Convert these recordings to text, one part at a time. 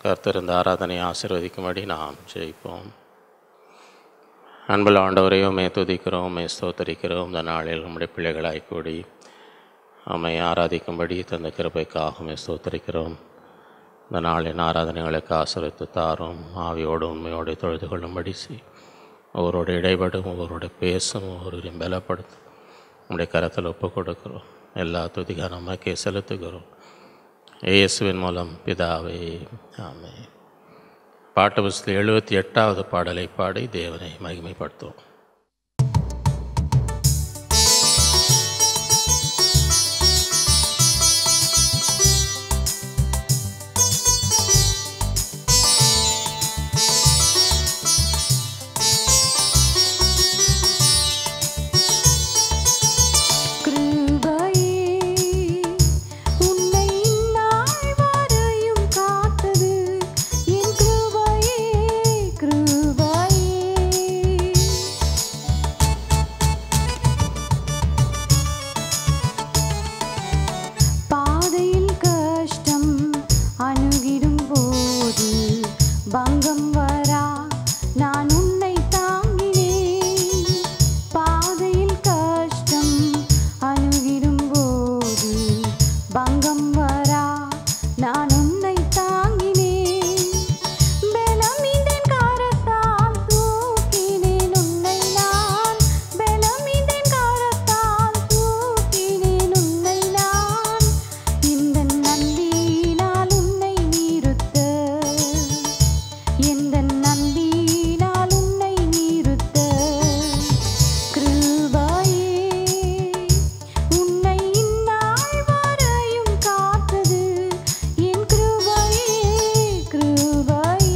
கர்த்தர் இந்த ஆராதனையை ஆசீர்வதிக்கும்படி நாம் ஜெயிப்போம் அன்புள்ள ஆண்டவரையும் மே துதிக்கிறோம் மே ஸ்தோத்தரிக்கிறோம் இந்த நாளில் நம்முடைய பிள்ளைகளாய் கூடி அம்மை ஆராதிக்கும்படி தந்த கிருபைக்காக ஸ்தோத்தரிக்கிறோம் இந்த நாளின் ஆராதனைகளுக்கு ஆசிரித்து தாரும் ஆவியோடு உண்மையோடு தொழுது கொள்ளும்படி செய் ஒவ்வொருடைய இடைபடும் ஒவ்வொருடைய பேசும் ஒவ்வொருவரையும் பலப்படுத்தும் நம்முடைய கரத்தில் ஒப்பு கொடுக்கிறோம் எல்லா துதிக நமக்கே செலுத்துகிறோம் இயேசுவின் மூலம் பிதாவே ஆமே பாட்டு புஸ்தகம் எழுபத்தி எட்டாவது பாடலை பாடி தேவனை மகிமைப்படுத்துவோம் கிருபையே உன்னை இந்நாள் வரையும் காத்தது என் கிருபையே கிருபையே பாதையில் கஷ்டம் அணுகிடும் போது பங்கம் வரா நான் உன்னை தாங்கினேன் பாதையில் கஷ்டம் அணுகிடும் போது பங்கம் வரா நான் உன்னை தாங்கினேன் பெலமிந்தேன் கரத்தால் தூக்கினேன் உன்னை நான் பெலமிந்தேன் கரத்தால் தூக்கினேன் உன்னை நான் இந்த நன்பினால் உன்னை நிறுத்த எந்த நன்பினால் உன்னை நிறுத்த கிருபையே உன்னை இந்நாள் வரையும் காத்தது என் கிருபையே கிருபையே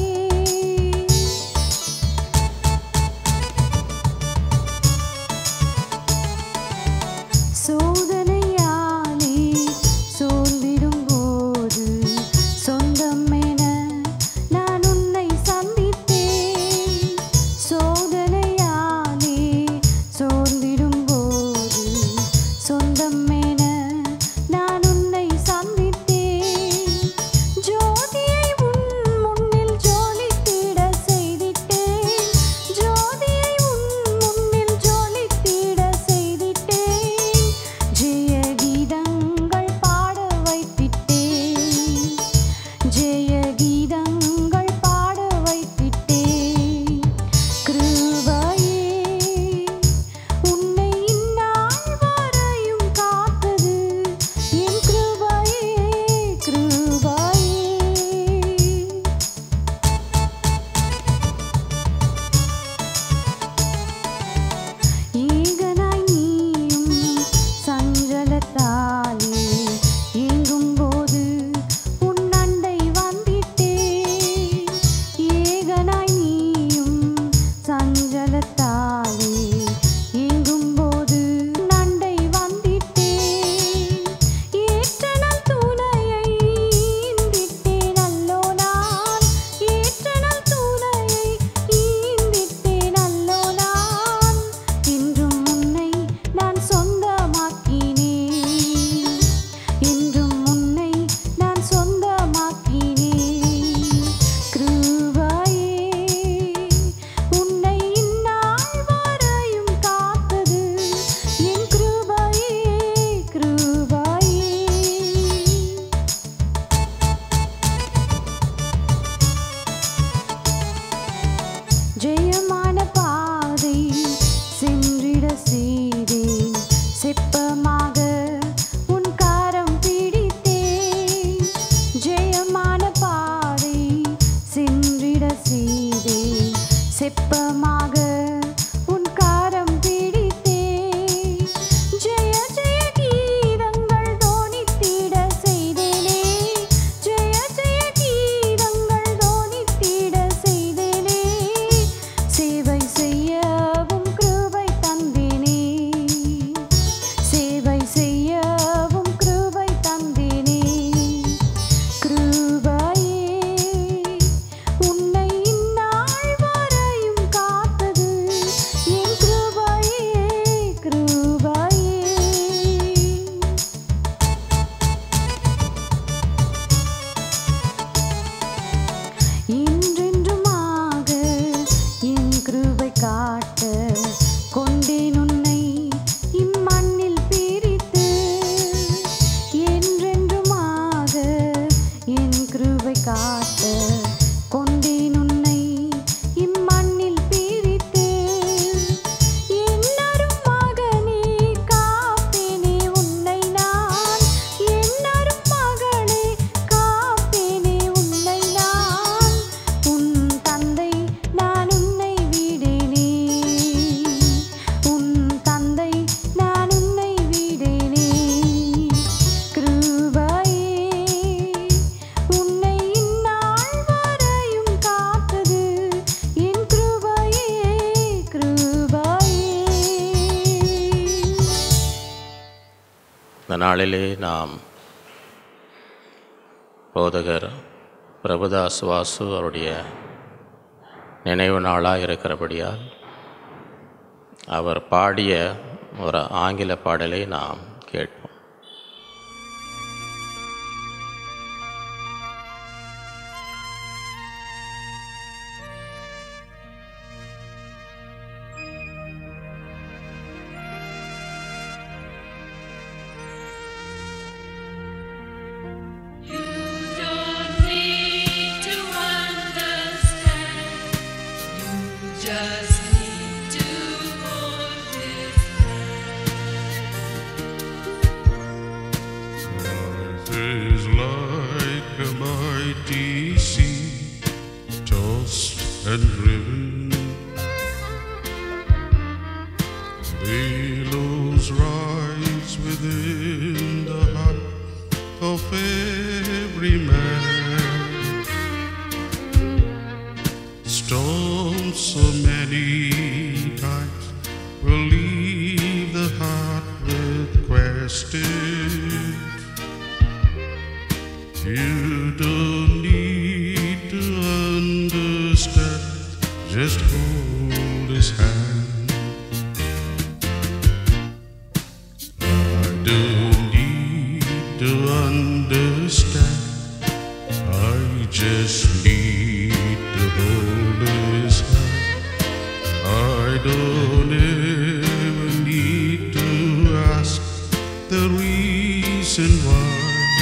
சோதனையாலே சோர்ந்திடும் போது சொந்தம் என நான் உன்னை சந்தித்தேன் சோதனையாலே சோர்ந்திடும் போது சொந்தம் என நான் உன்னை சந்தித்தேன் ஜோதியை உன் முன்னில் ஜோலித்திட செய்திட்டேன் ஜோதியை உன் முன்னில் ஜோலித்திட செய்திட்டேன் ஜெய கீதங்கள் பாட வைத்திட்டேன் ஜெய கீதங்கள் பாட வைத்திட்டேன் கிருபையே உன்னை இந்நாள் வரையும் காத்தது என் கிருபையே கிருபையே ஏகனாய் நீயும் சஞ்சலத்தாலே ஏங்கும்போது உன் அண்டை வந்திட்டே ஏகனாய் நீயும் சஞ்சலத்தாலே ஏங்கும்போது உன் அண்டை வந்திட்டே ஏற்றனல் துணையை ஈந்திட்டேன் அல்லோ நான் ஏற்றனல் துணையை ஈந்திட்டேன் அல்லோ நான் இன்றும் உன்னை நான் சொந்தமாக்கினேன் நாளிலே நாம் போதகர் பிரபுதாஸ் வாசு அவருடைய நினைவு நாளாக இருக்கிறபடியால் அவர் பாடிய ஒரு ஆங்கில பாடலை நாம் கேட்போம் don't need to understand. You just need to hold his Life is like a mighty sea, tossed and driven. Billows rise within the heart of every man. Storms so many times will leave the heart with questions. You don't need to understand, just hold his hand. I don't need to understand, I just need to hold his hand. I don't ever need to ask the reason why.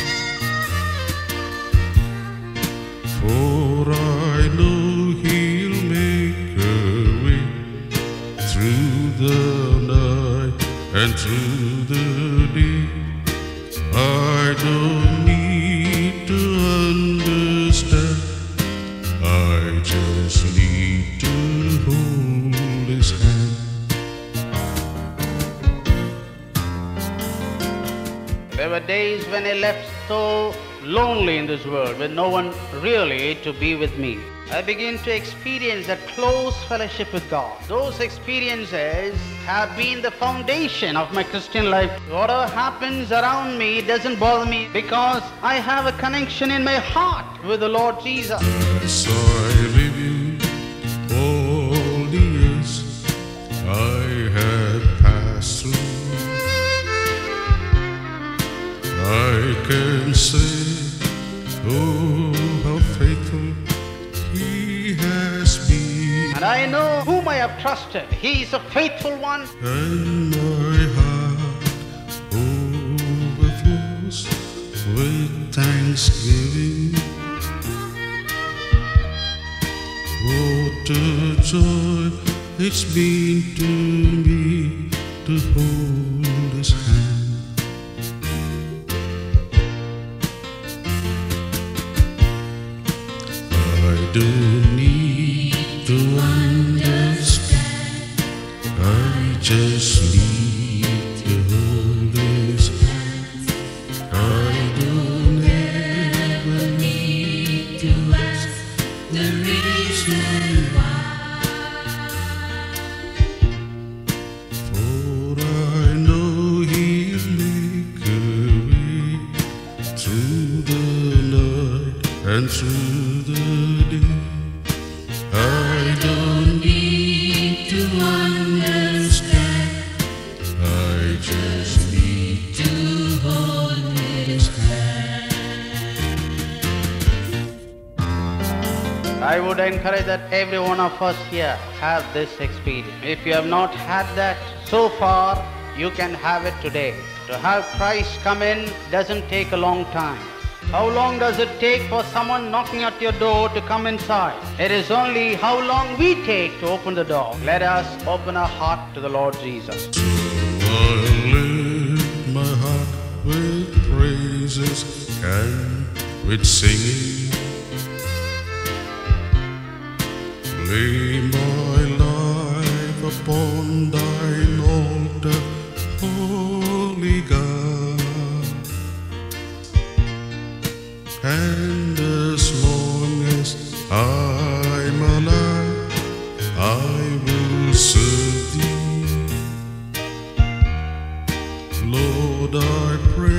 For I know he'll make a way through the night and through the day. I don't need to understand. I just need to hold his hand. There were days when I left so lonely in this world with no one really to be with me. I began to experience that close fellowship with God. Those experiences have been the foundation of my Christian life. Whatever happens around me doesn't bother me because I have a connection in my heart with the Lord Jesus. As I review all the years I had passed through, I can say, oh, how faithful He has been, And I know whom I have trusted. He is a faithful one. and my heart overflows with thanksgiving. What a joy it's been to me to hold His hand. I don't need to understand. I just need to hold His hand. I don't ever need to ask the reason why. For I know He'll make a way through the night and through the day. I don't need to understand. I just need to hold His hand. I would encourage that every one of us here have this experience. If you have not had that so far, you can have it today. To have Christ come in doesn't take a long time. How long does it take for someone knocking at your door to come inside? It is only how long we take to open the door. Let us open our heart to the Lord Jesus. I'll lift my heart with praises and with singing. Lay my life upon thine altar, holy God. And as long as I'm alive, I will serve thee. Lord, I pray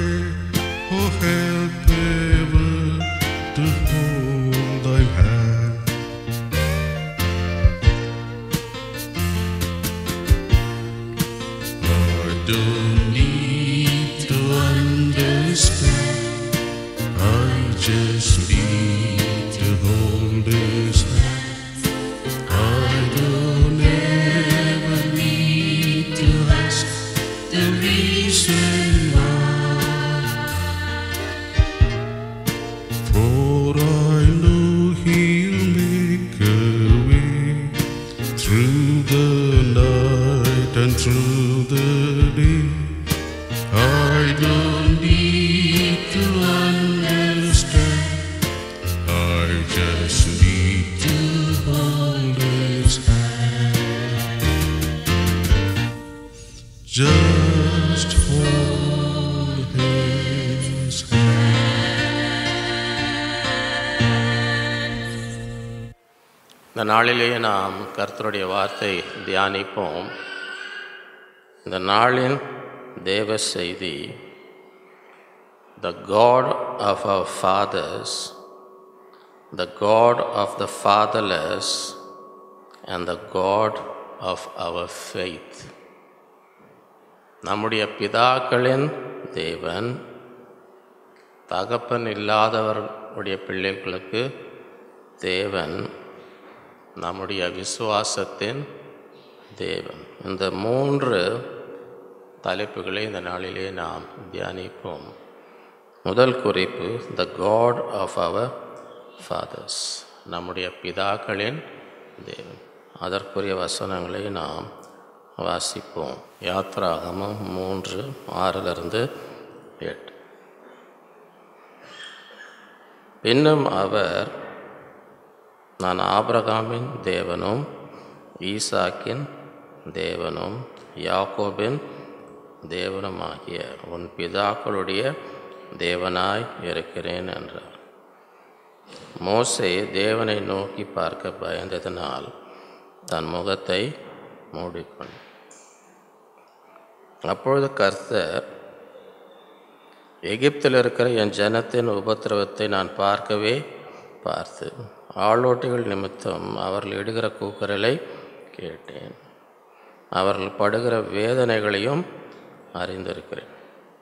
இந்த நாளிலேயே நாம் கர்த்தருடைய வார்த்தை தியானிப்போம் இந்த நாளின் தேவ செய்தி the God of our fathers the God of the fatherless and the God of our faith நம்முடைய பிதாக்களின் தேவன் தகப்பன் இல்லாதவருடைய பிள்ளைகளுக்கு தேவன் நம்முடைய விசுவாசத்தின் தேவன் இந்த மூன்று தலைப்புகளை இந்த நாளிலே நாம் தியானிப்போம் முதல் குறிப்பு the God of our fathers நம்முடைய பிதாக்களின் தேவன் அதற்குரிய வசனங்களை நாம் வாசிப்போம் யாத்ராகமம் மூன்று ஆறிலிருந்து எட்டு பின்னும் அவர் நான் ஆபிரகாமின் தேவனும் ஈசாக்கின் தேவனும் யாக்கோபின் தேவனுமாகிய உன் பிதாக்களுடைய தேவனாய் இருக்கிறேன் என்றார் மோசே தேவனை நோக்கி பார்க்க பயந்ததினால் தன் முகத்தை மூடிக்கொண்டார் அப்பொழுது கர்த்தர் எகிப்தில் இருக்கிற என் ஜனத்தின் உபத்திரவத்தை நான் பார்க்கவே பார்த்து ஆளோட்டிகள் நிமித்தம் அவர்கள் இடுகிற கூக்குரலை கேட்டேன் அவர்கள் படுகிற வேதனைகளையும் அறிந்திருக்கிறேன்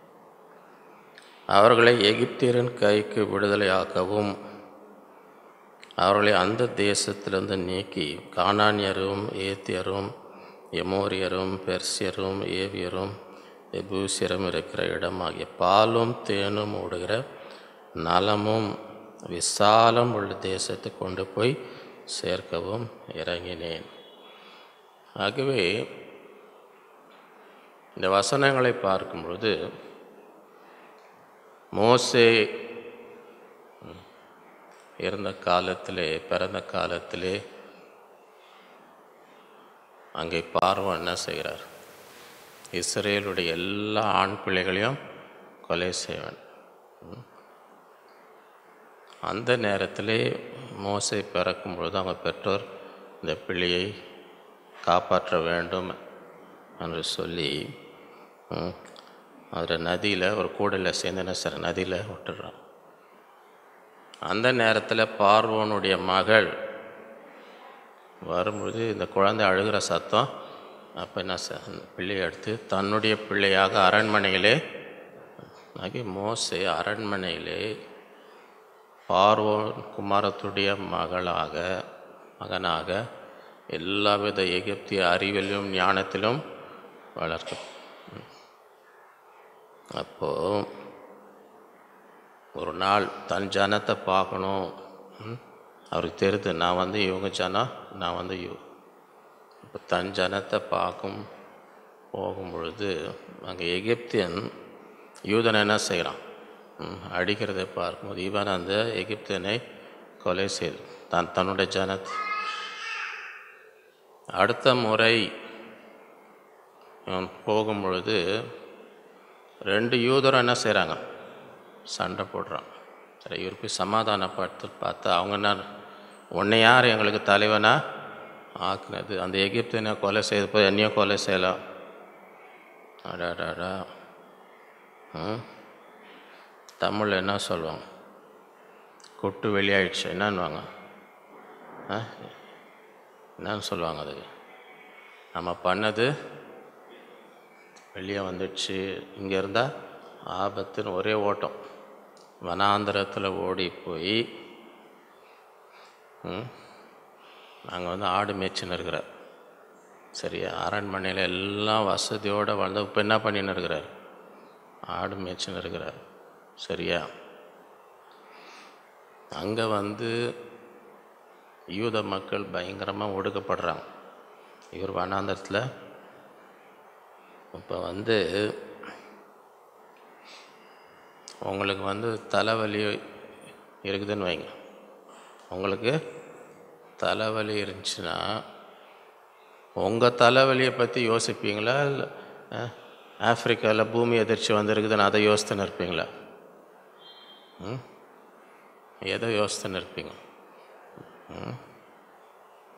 அவர்களை எகிப்தியரின் கைக்கு விடுதலையாக்கவும் அவர்களை அந்த தேசத்திலிருந்து நீக்கி கானானியரும் ஏத்தியரும் எமோரியரும் பெர்சியரும் ஏவியரும் எபூசியரும் இருக்கிற இடமாகிய பாலும் தேனும் ஓடுகிற நலமும் விசாலம் உள்ள தேசத்தை கொண்டு போய் சேர்க்கவும் இறங்கினேன் ஆகவே இந்த வசனங்களை பார்க்கும் பொழுது மோசே இருந்த காலத்திலே பிறந்த காலத்திலே அங்கே பார்வன் என்ன செய்கிறார் இஸ்ரேலுடைய எல்லா ஆண் பிள்ளைகளையும் கொலை செய்வன் அந்த நேரத்திலே மோசை பிறக்கும் பொழுது அவங்க பெற்றோர் இந்த பிள்ளையை காப்பாற்ற வேண்டும் என்று சொல்லி அதில் நதியில் ஒரு கூடையில் சேர்ந்து என்ன சார் நதியில் விட்டுடுறான் அந்த நேரத்தில் பார்வோனுடைய மகள் வரும்பொழுது இந்த குழந்தை அழுகிற சத்தம் அப்போ என்ன சார் அந்த பிள்ளையை எடுத்து தன்னுடைய பிள்ளையாக அரண்மனையிலே ஆகி மோசே அரண்மனையிலே பார்வோன் குமாரத்துடைய மகளாக மகனாக எல்லாவித எகிப்திய அறிவிலும் ஞானத்திலும் வளர்க்க அப்போது ஒரு நாள் தன் ஜனத்தை பார்க்கணும் அவருக்கு தெரியுது நான் வந்து இவங்க ஜனம் நான் வந்து இவ இப்போ தன் ஜனத்தை பார்க்கும் போகும் பொழுது அங்கே எகிப்தியன் யூதன் என்ன செய்கிறான் அடிக்கிறதை பார்க்கும்போது இவன் அந்த எகிப்தியனை கொலை செய்து தான் தன்னுடைய ஜனத்தை அடுத்த முறை இவன் போகும் பொழுது ரெண்டு யூதரும் என்ன செய்கிறாங்க சண்டை போடுறான் சரி இவர் போய் சமாதானப்படுத்து பார்த்தா அவங்க என்ன உன்னை யார் எங்களுக்கு தலைவனா ஆக்குனது அந்த எகிப்தினை கொலை செய்து போய் என்னையும் கொலை செய்யலாம் அடாடாடா ம் தமிழில் என்ன சொல்லுவாங்க கொட்டு வெளியாயிடுச்சு என்னன்னுவாங்க ஆ என்னன்னு சொல்லுவாங்க அதுக்கு நம்ம பண்ணது வெளியே வந்துடுச்சு இங்கே இருந்தால் ஆபத்துன்னு ஒரே ஓட்டம் வனாந்திரத்தில் ஓடி போய் நாங்கள் வந்து ஆடு மேய்ச்சின்னு இருக்கிறார் சரியா அரண்மனையில் எல்லாம் வசதியோடு வாழ்ந்து இப்போ என்ன பண்ணின்னு இருக்கிறார் ஆடு மேய்ச்சின்னு இருக்கிறார் சரியா அங்கே வந்து யூத மக்கள் பயங்கரமாக ஒடுக்கப்படுறாங்க இவர் வனாந்தரத்தில் இப்போ வந்து உங்களுக்கு வந்து தலைவலி இருக்குதுன்னு வைங்க உங்களுக்கு தலைவலி இருந்துச்சுன்னா உங்கள் தலைவலியை பற்றி யோசிப்பீங்களா இல்லை ஆஃப்ரிக்காவில் பூமி எதிர்ச்சி வந்திருக்குதுன்னு அதை யோசித்துன்னு இருப்பீங்களா ம் எதை யோசித்துன்னு இருப்பீங்க ம்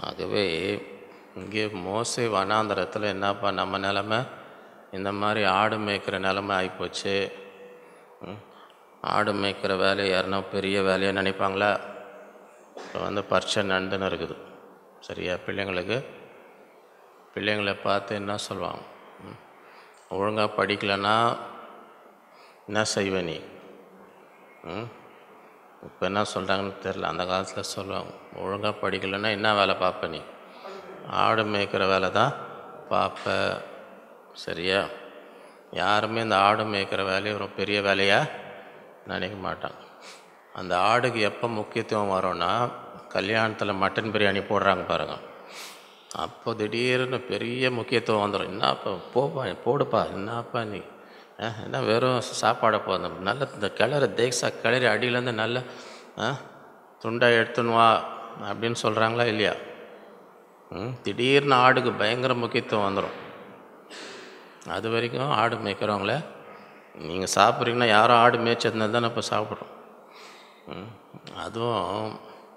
ஆகவே இங்கே மோசே வனாந்தரத்தில் என்னப்பா நம்ம நிலமை இந்த மாதிரி ஆடு மேய்க்கிற நிலமை ஆகிப்போச்சு ம். ஆடு மேய்க்கிற வேலையை யாருன்னா பெரிய வேலையாக நினைப்பாங்களா இப்போ வந்து பரீட்சை நடந்துன்னு இருக்குது சரியா பிள்ளைங்களுக்கு பிள்ளைங்களை பார்த்து என்ன சொல்லுவாங்க ம். ஒழுங்கா படிக்கலைன்னா என்ன செய்வ நீ ம் இப்போ என்ன சொல்கிறாங்கன்னு தெரில அந்த காலத்தில் சொல்லுவாங்க ஒழுங்காக படிக்கலைன்னா என்ன வேலை பார்ப்ப நீ ஆடு மேய்க்கிற வேலை தான் பார்ப்ப சரியா யாருமே இந்த ஆடு மேய்க்கிற வேலையை ஒரு பெரிய வேலையாக நினைக்க மாட்டாங்க அந்த ஆடுக்கு எப்போ முக்கியத்துவம் வரும்னா கல்யாணத்தில் மட்டன் பிரியாணி போடுறாங்க பாருங்க அப்போ திடீர்னு பெரிய முக்கியத்துவம் வந்துடும் என்னப்பா போப்பா போடுப்பா என்னப்பா நீ அஹ், என்ன வெறும் சாப்பாடை போதும் நல்ல இந்த கிளறு தேக்ஸா கிளறி அடியிலேருந்து நல்ல அஹ், துண்டை எடுத்துன்னு வா அப்படின்னு சொல்கிறாங்களா இல்லையா ம், திடீர்னு ஆடுக்கு பயங்கர முக்கியத்துவம் வந்துடும் அது வரைக்கும் ஆடு மேய்க்கிறவங்கள நீங்கள் சாப்பிட்றீங்கன்னா யாரும் ஆடு மேய்ச்சதுனா தானே இப்போ சாப்பிட்றோம் ம், அதுவும்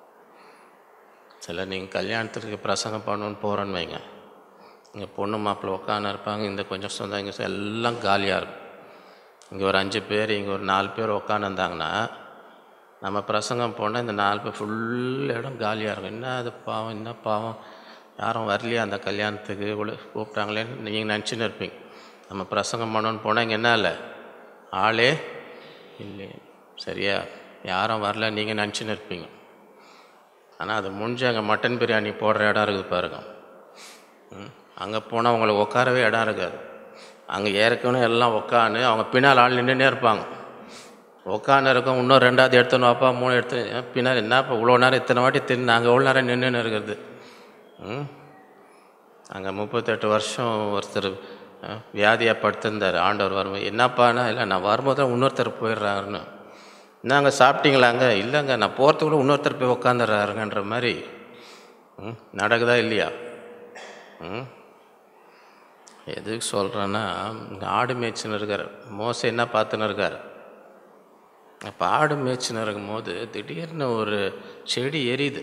சில நீங்கள் கல்யாணத்துக்கு பிரசங்கம் பண்ணணுன்னு போகிறோன்னு வைங்க இங்கே பொண்ணு மாப்பிள்ளை உட்காந்து இருப்பாங்க இந்த கொஞ்சம் சொந்தம் இங்கே சொந்தம் எல்லாம் காலியாக இருக்கும் இங்கே ஒரு அஞ்சு பேர் இங்கே ஒரு நாலு பேர் உட்காந்துருந்தாங்கன்னா நம்ம பிரசங்கம் போனால் இந்த நாலு பேர் ஃபுல் இடம் காலியாக இருக்கும் என்ன அது பாவம் என்ன பாவம் யாரும் வரலையா அந்த கல்யாணத்துக்கு இவ்வளோ கூப்பிட்டாங்களேன்னு நீங்கள் நினச்சின்னு இருப்பீங்க நம்ம பிரசங்கம் பண்ணணுன்னு போனால் இங்கே என்ன இல்லை ஆளே இல்லை சரியா யாரும் வரல நீங்கள் நினச்சின்னு இருப்பீங்க ஆனால் அது முடிஞ்சு அங்கே மட்டன் பிரியாணி போடுற இடம் இருக்குது பாருங்க அங்கே போனால் அவங்களுக்கு உட்காரவே இடம் இருக்காது அங்கே ஏற்கனவே எல்லாம் உட்காந்து அவங்க பின்னால் ஆள் நின்றுனே இருப்பாங்க உட்காந்து இருக்கும் இன்னும் ரெண்டாவது எடுத்துன்னு வாப்பா மூணு எடுத்து ஏன் பின்னால் என்ன இப்போ இவ்வளோ நேரம் இத்தனை வாட்டி தின்னு நாங்கள் எவ்வளோ நேரம் நின்றுன்னு இருக்கிறது ம் அங்கே முப்பத்தெட்டு வருஷம் ஒருத்தர் அஹ், வியாதியாக படுத்திருந்தார் ஆண்டவர் வரும்போது என்னப்பானா இல்லை நான் வரும்போது தான் இன்னொருத்தர் போயிடுறாருன்னு என்னங்க சாப்பிட்டீங்களாங்க இல்லைங்க நான் போகிறதுக்குள்ள இன்னொருத்தர் போய் உட்காந்துடுறாருங்கன்ற மாதிரி ம் நடக்குதா இல்லையா ம் எதுக்கு சொல்கிறேன்னா இங்கே ஆடு மேய்ச்சின்னு இருக்கார் மோசம் என்ன பார்த்துன்னு இருக்கார் அப்போ ஆடு மேய்ச்சின்னு இருக்கும்போது திடீர்னு ஒரு செடி எரியுது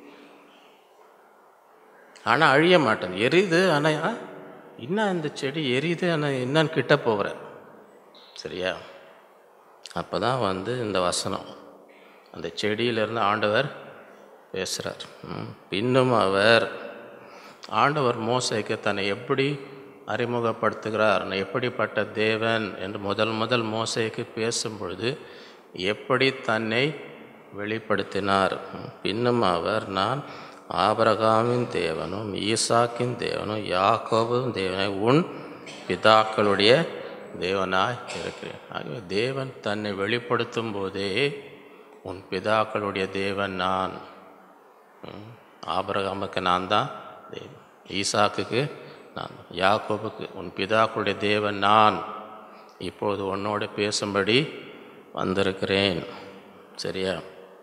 ஆனால் அழிய மாட்டேன் எரியுது ஆனால் இன்னும் இந்த செடி எரியுது ஆனால் என்னன்னு கிட்ட போகிறேன் சரியா அப்போ தான் வந்து இந்த வசனம் அந்த செடியிலிருந்து ஆண்டவர் பேசுகிறார் பின்னும் அவர் ஆண்டவர் மோசைக்கு தன்னை எப்படி அறிமுகப்படுத்துகிறார் நான் எப்படிப்பட்ட தேவன் என்று முதல் முதல் மோசைக்கு பேசும் பொழுது எப்படி தன்னை வெளிப்படுத்தினார் பின்னும் அவர் நான் ஆபரகாமின் தேவனும் ஈசாக்கின் தேவனும் யாக்கோபின் தேவனாய் உன் பிதாக்களுடைய தேவனாய் இருக்கிறேன் ஆகவே தேவன் தன்னை வெளிப்படுத்தும் போதே உன் பிதாக்களுடைய தேவன் நான் ம். ஆபிரகாமுக்கு நான் தான் தேவன் ஈசாக்குக்கு நான் தான். யாக்கோபுக்கு உன் பிதாக்களுடைய தேவன் நான் இப்போது உன்னோடு பேசும்படி வந்திருக்கிறேன் சரியா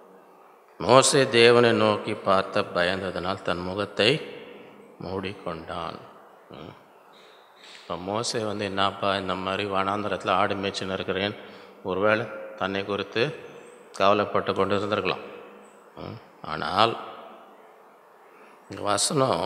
மோசே தேவனை நோக்கி பார்த்த பயந்ததனால் தன் முகத்தை மூடிக்கொண்டான் ம். இப்போ மோசே வந்து என்னப்பா இந்த மாதிரி வனாந்தரத்தில் ஆடு மேய்ச்சின்னு இருக்கிறேன் ஒருவேளை தன்னை குறித்து கவலைப்பட்டு கொண்டு இருந்திருக்கலாம் ம். ஆனால் இந்த வசனம்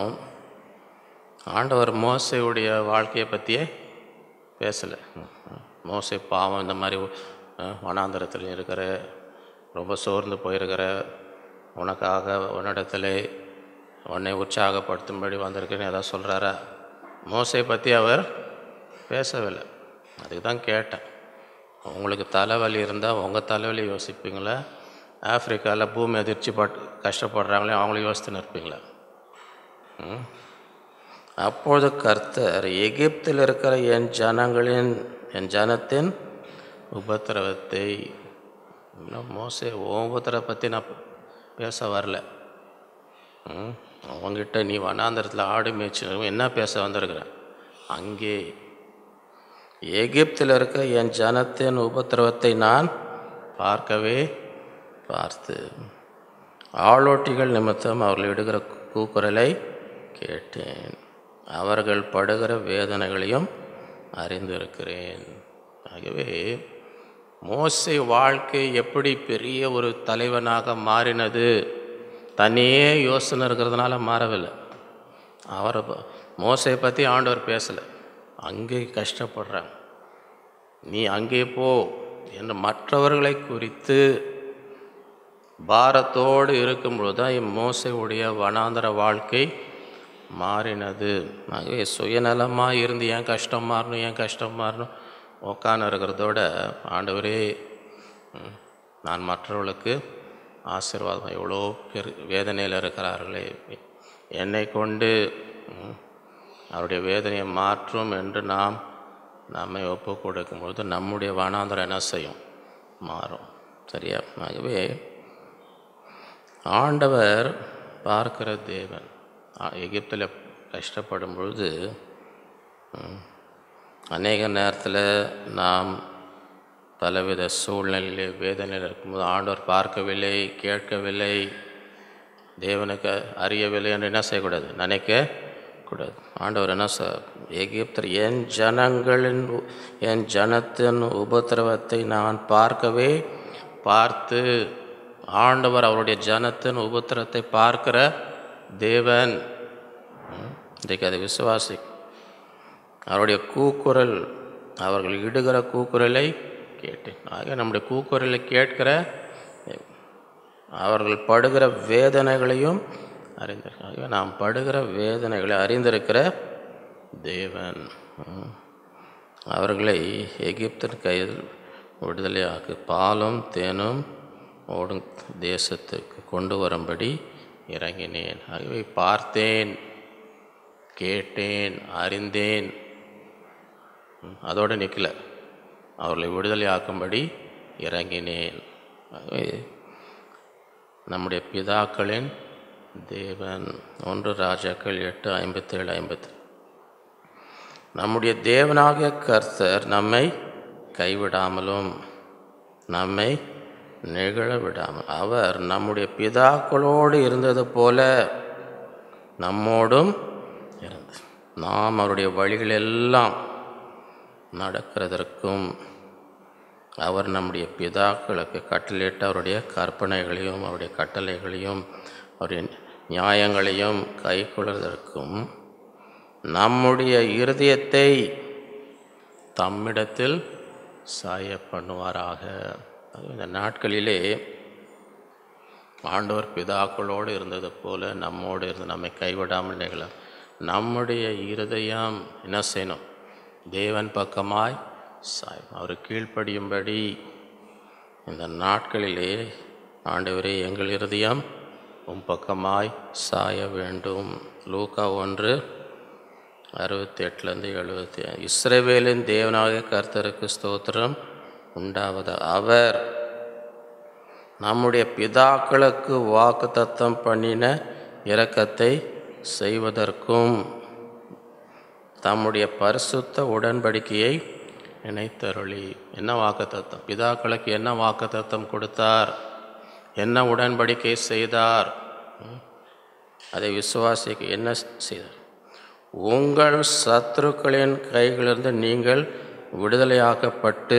ஆண்டவர் மோசையுடைய வாழ்க்கையை பற்றியே பேசலை மோசை பாவம் இந்த மாதிரி அஹ், வனாந்தரத்தில் இருக்கிற ரொம்ப சோர்ந்து போயிருக்கிற உனக்காக உன்னிடத்துல உன்னை உற்சாகப்படுத்தும்படி வந்திருக்குன்னு ஏதாவது சொல்கிறாரா மோசை பற்றி அவர் பேசவில்லை அதுக்கு தான் கேட்டேன் உங்களுக்கு தலைவலி இருந்தால் உங்கள் தலைவலி யோசிப்பீங்களா ஆப்பிரிக்காவில் பூமி அதிர்ச்சி பட் கஷ்டப்படுறாங்களே அவங்களும் யோசித்துன்னு இருப்பீங்களா ம்? அப்பொழுது கர்த்தர் எகிப்தில் இருக்கிற என் ஜனங்களின் என் ஜனத்தின் உபத்திரவத்தை இன்னும் மோசே உன் உபத்திரவை பற்றி நான் பேச வரல ம்? அவங்ககிட்ட நீ வனாந்தரத்தில் ஆடு மேய்ச்சி என்ன பேச வந்திருக்கிற அங்கே எகிப்தில் இருக்க என் ஜனத்தின் உபத்திரவத்தை நான் பார்க்கவே பார்த்து ஆளோட்டிகள் நிமித்தம் அவர்கள் இடுகிற கூக்குரலை கேட்டேன் அவர்கள் படுகிற வேதனைகளையும் அறிந்திருக்கிறேன் ஆகவே மோசை வாழ்க்கை எப்படி பெரிய ஒரு தலைவனாக மாறினது தனியே யோசனை இருக்கிறதுனால மாறவில்லை அவரை ப- மோசையை பற்றி ஆண்டவர் பேசலை அங்கே கஷ்டப்படுறாங்க நீ அங்கே போ என்று மற்றவர்களை குறித்து பாரத்தோடு இருக்கும்பொழுது தான் மோசையுடைய வனாந்தர வாழ்க்கை மாறினது ஆகவே சுயநலமாக இருந்து ஏன் கஷ்டம் மாறணும் ஏன் கஷ்டம் மாறணும் உக்காந்து இருக்கிறதோட ஆண்டவரே ம், நான் மற்றவர்களுக்கு ஆசீர்வாதம் எவ்வளோ பெரு வேதனையில் இருக்கிறார்களே என்னை கொண்டு ம், அவருடைய வேதனையை மாற்றும் என்று நாம் நம்மை ஒப்பு கொடுக்கும்பொழுது நம்முடைய வனாந்தரம் என்ன செய்யும் மாறும் சரியா ஆகவே ஆண்டவர் பார்க்கிற தேவன் ஆ- எகிப்தில் கஷ்டப்படும் பொழுது ம், அநேக நேரத்தில் நாம் பலவித சூழ்நிலையிலே வேதனையில் இருக்கும்போது ஆண்டவர் பார்க்கவில்லை கேட்கவில்லை தேவனுக்கு அறியவில்லை என்று என்ன செய்யக்கூடாது நினைக்க கூடாது ஆண்டவர் என்ன சொ எகிப்தர் என் ஜனங்களின் உ- என் ஜனத்தின் உபத்திரவத்தை நான் பார்க்கவே பார்த்து ஆண்டவர் அவருடைய ஜனத்தின் உபத்திரத்தை பார்க்கிற தேவன் ம், இன்றைக்கு அதை விசுவாசி அவருடைய கூக்குரல் அவர்கள் இடுகிற கூக்குரலை கேட்டேன் ஆக நம்முடைய கூக்குரலை கேட்கிற அவர்கள் படுகிற வேதனைகளையும் அறிந்திருக்க ஆகவே நாம் படுகிற வேதனைகளை அறிந்திருக்கிற தேவன் ம். அவர்களை எகிப்தின் கையில் விடுதலையாக்கு பாலும் தேனும் ஓடும் தேசத்துக்கு கொண்டு வரும்படி இறங்கினேன் ஆகவே பார்த்தேன் கேட்டேன் அறிந்தேன் ம், அதோடு நிற்கல அவர்களை விடுதலையாக்கும்படி இறங்கினேன் ஆகவே நம்முடைய பிதாக்களின் தேவன் ஒன்று ராஜாக்கள் எட்டு ஐம்பத்தேழு ஐம்பத்தி நம்முடைய தேவனாகிய கர்த்தர் நம்மை கைவிடாமலும் நம்மை நிகழ விடாமல் அவர் நம்முடைய பிதாக்களோடு இருந்தது போல நம்மோடும் இருந்து நாம் அவருடைய வழிகளெல்லாம் நடக்கிறதற்கும் அவர் நம்முடைய பிதாக்களுக்கு கட்டளையிட்ட அவருடைய கற்பனைகளையும் அவருடைய கட்டளைகளையும் அவருடைய நியாயங்களையும் கைக்கொள்வதற்கும் நம்முடைய இருதயத்தை தம்மிடத்தில் சாய பண்ணுவாராக அது இந்த நாட்களிலே ஆண்டவர் பிதாக்களோடு இருந்தது போல நம்மோடு இருந்து நம்மை கைவிடாமல் நிகழ நம்முடைய இருதயம் என்ன செய்யணும் தேவன் பக்கமாய் சாய் அவர் கீழ்ப்படியும்படி இந்த நாட்களிலே ஆண்டவரே எங்கள் இருதயம் உம் பக்கமாய் சாய வேண்டும் லூக்கா ஒன்று அறுபத்தி எட்டுலேருந்து எழுபத்தி இஸ்ரவேலின் தேவனாக கர்த்தருக்கு ஸ்தோத்திரம் உண்டாவது அவர் நம்முடைய பிதாக்களுக்கு வாக்குத்தத்தம் பண்ணின இரக்கத்தை செய்வதற்கும் தம்முடைய பரிசுத்த உடன்படிக்கையை நினைத்தருளி என்ன வாக்குத்தத்தம் பிதாக்களுக்கு என்ன வாக்குத்தத்தம் கொடுத்தார் என்ன உடன்படிக்கை செய்தார் ம்? அதை விசுவாசிக்க என்ன செய்தார் உங்கள் சத்துருக்களின் கைகளிலிருந்து நீங்கள் விடுதலையாக்கப்பட்டு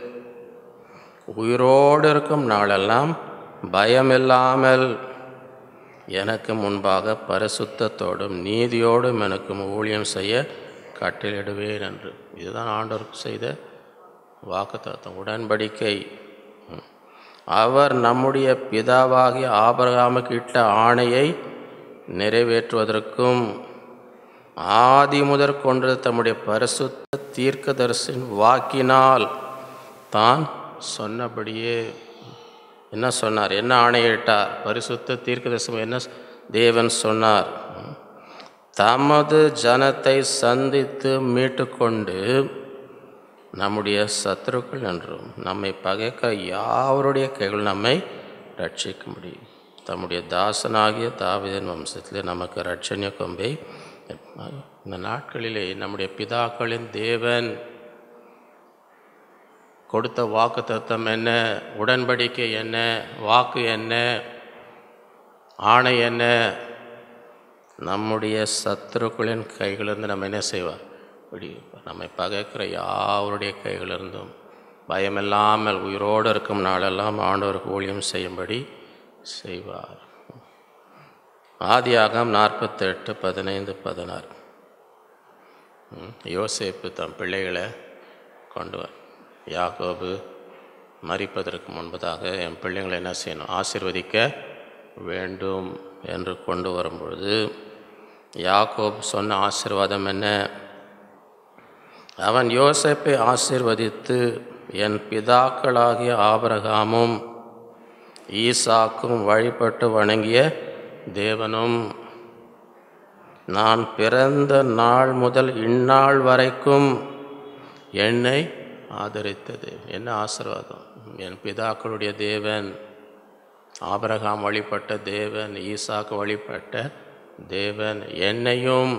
உயிரோடு இருக்கும் நாளெல்லாம் பயமில்லாமல் எனக்கு முன்பாக பரிசுத்தத்தோடும் நீதியோடும் எனக்கு ஊழியம் செய்ய கட்டளையிடுவேன் என்று இதுதான் ஆண்டவருக்கு செய்த வாக்குத்தத்தம் உடன்படிக்கை ம். அவர் நம்முடைய பிதாவாகிய ஆபரகாமுக்கு இட்ட ஆணையை நிறைவேற்றுவதற்கும் ஆதி முதற் கொண்டு தம்முடைய பரிசுத்த தீர்க்கதரிசின் வாக்கினால் தான் சொன்னபடியே என்ன சொன்னார் என்ன ஆணையிட்டார் பரிசுத்த தீர்க்கதரிசனம் என்ன தேவன் சொன்னார் தமது ஜனத்தை சந்தித்து மீட்டுக்கொண்டு நம்முடைய சத்துருக்கள் என்றும் நம்மை பகைக்க யாவருடைய கைகள் நம்மை ரட்சிக்க முடியும் தம்முடைய தாசனாகிய தாவீதின் வம்சத்திலே நமக்கு ரட்சணிய கொம்பை இந்த நாட்களிலே நம்முடைய பிதாக்களின் தேவன் கொடுத்த வாக்கு தத்துவம் என்ன உடன்படிக்கை என்ன வாக்கு என்ன ஆணை என்ன நம்முடைய சத்துருக்களின் கைகளிலிருந்து நம்ம என்ன செய்வார் விடுவிப்பார் நம்மை பகைக்கிற யாவருடைய கைகளிலிருந்தும் பயமில்லாமல் உயிரோடு இருக்கும் நாளெல்லாம் ஆண்டவருக்கு ஊழியம் செய்யும்படி செய்வார் ஆதியாகம் நாற்பத்தெட்டு பதினைந்து பதினாறு ம், யோசேப்பு தம் பிள்ளைகளை கொண்டு வர யாக்கோபு மரிப்பதற்கு முன்பதாக என் பிள்ளைங்களை என்ன செய்யணும் ஆசீர்வதிக்க வேண்டும் என்று கொண்டு வரும்பொழுது யாக்கோப் சொன்ன ஆசீர்வாதம் என்ன அவன் யோசேப்பை ஆசீர்வதித்து என் பிதாக்களாகிய ஆபிரகாமும் ஈசாக்கும் வழிபட்டு வணங்கிய தேவனும் நான் பிறந்த நாள் முதல் இந்நாள் வரைக்கும் என்னை ஆதரித்தது என்ன ஆசீர்வாதம் என் பிதாக்களுடைய தேவன் ஆபிரகாம் வழிபட்ட தேவன் ஈசாக்கு வழிபட்ட தேவன் என்னையும்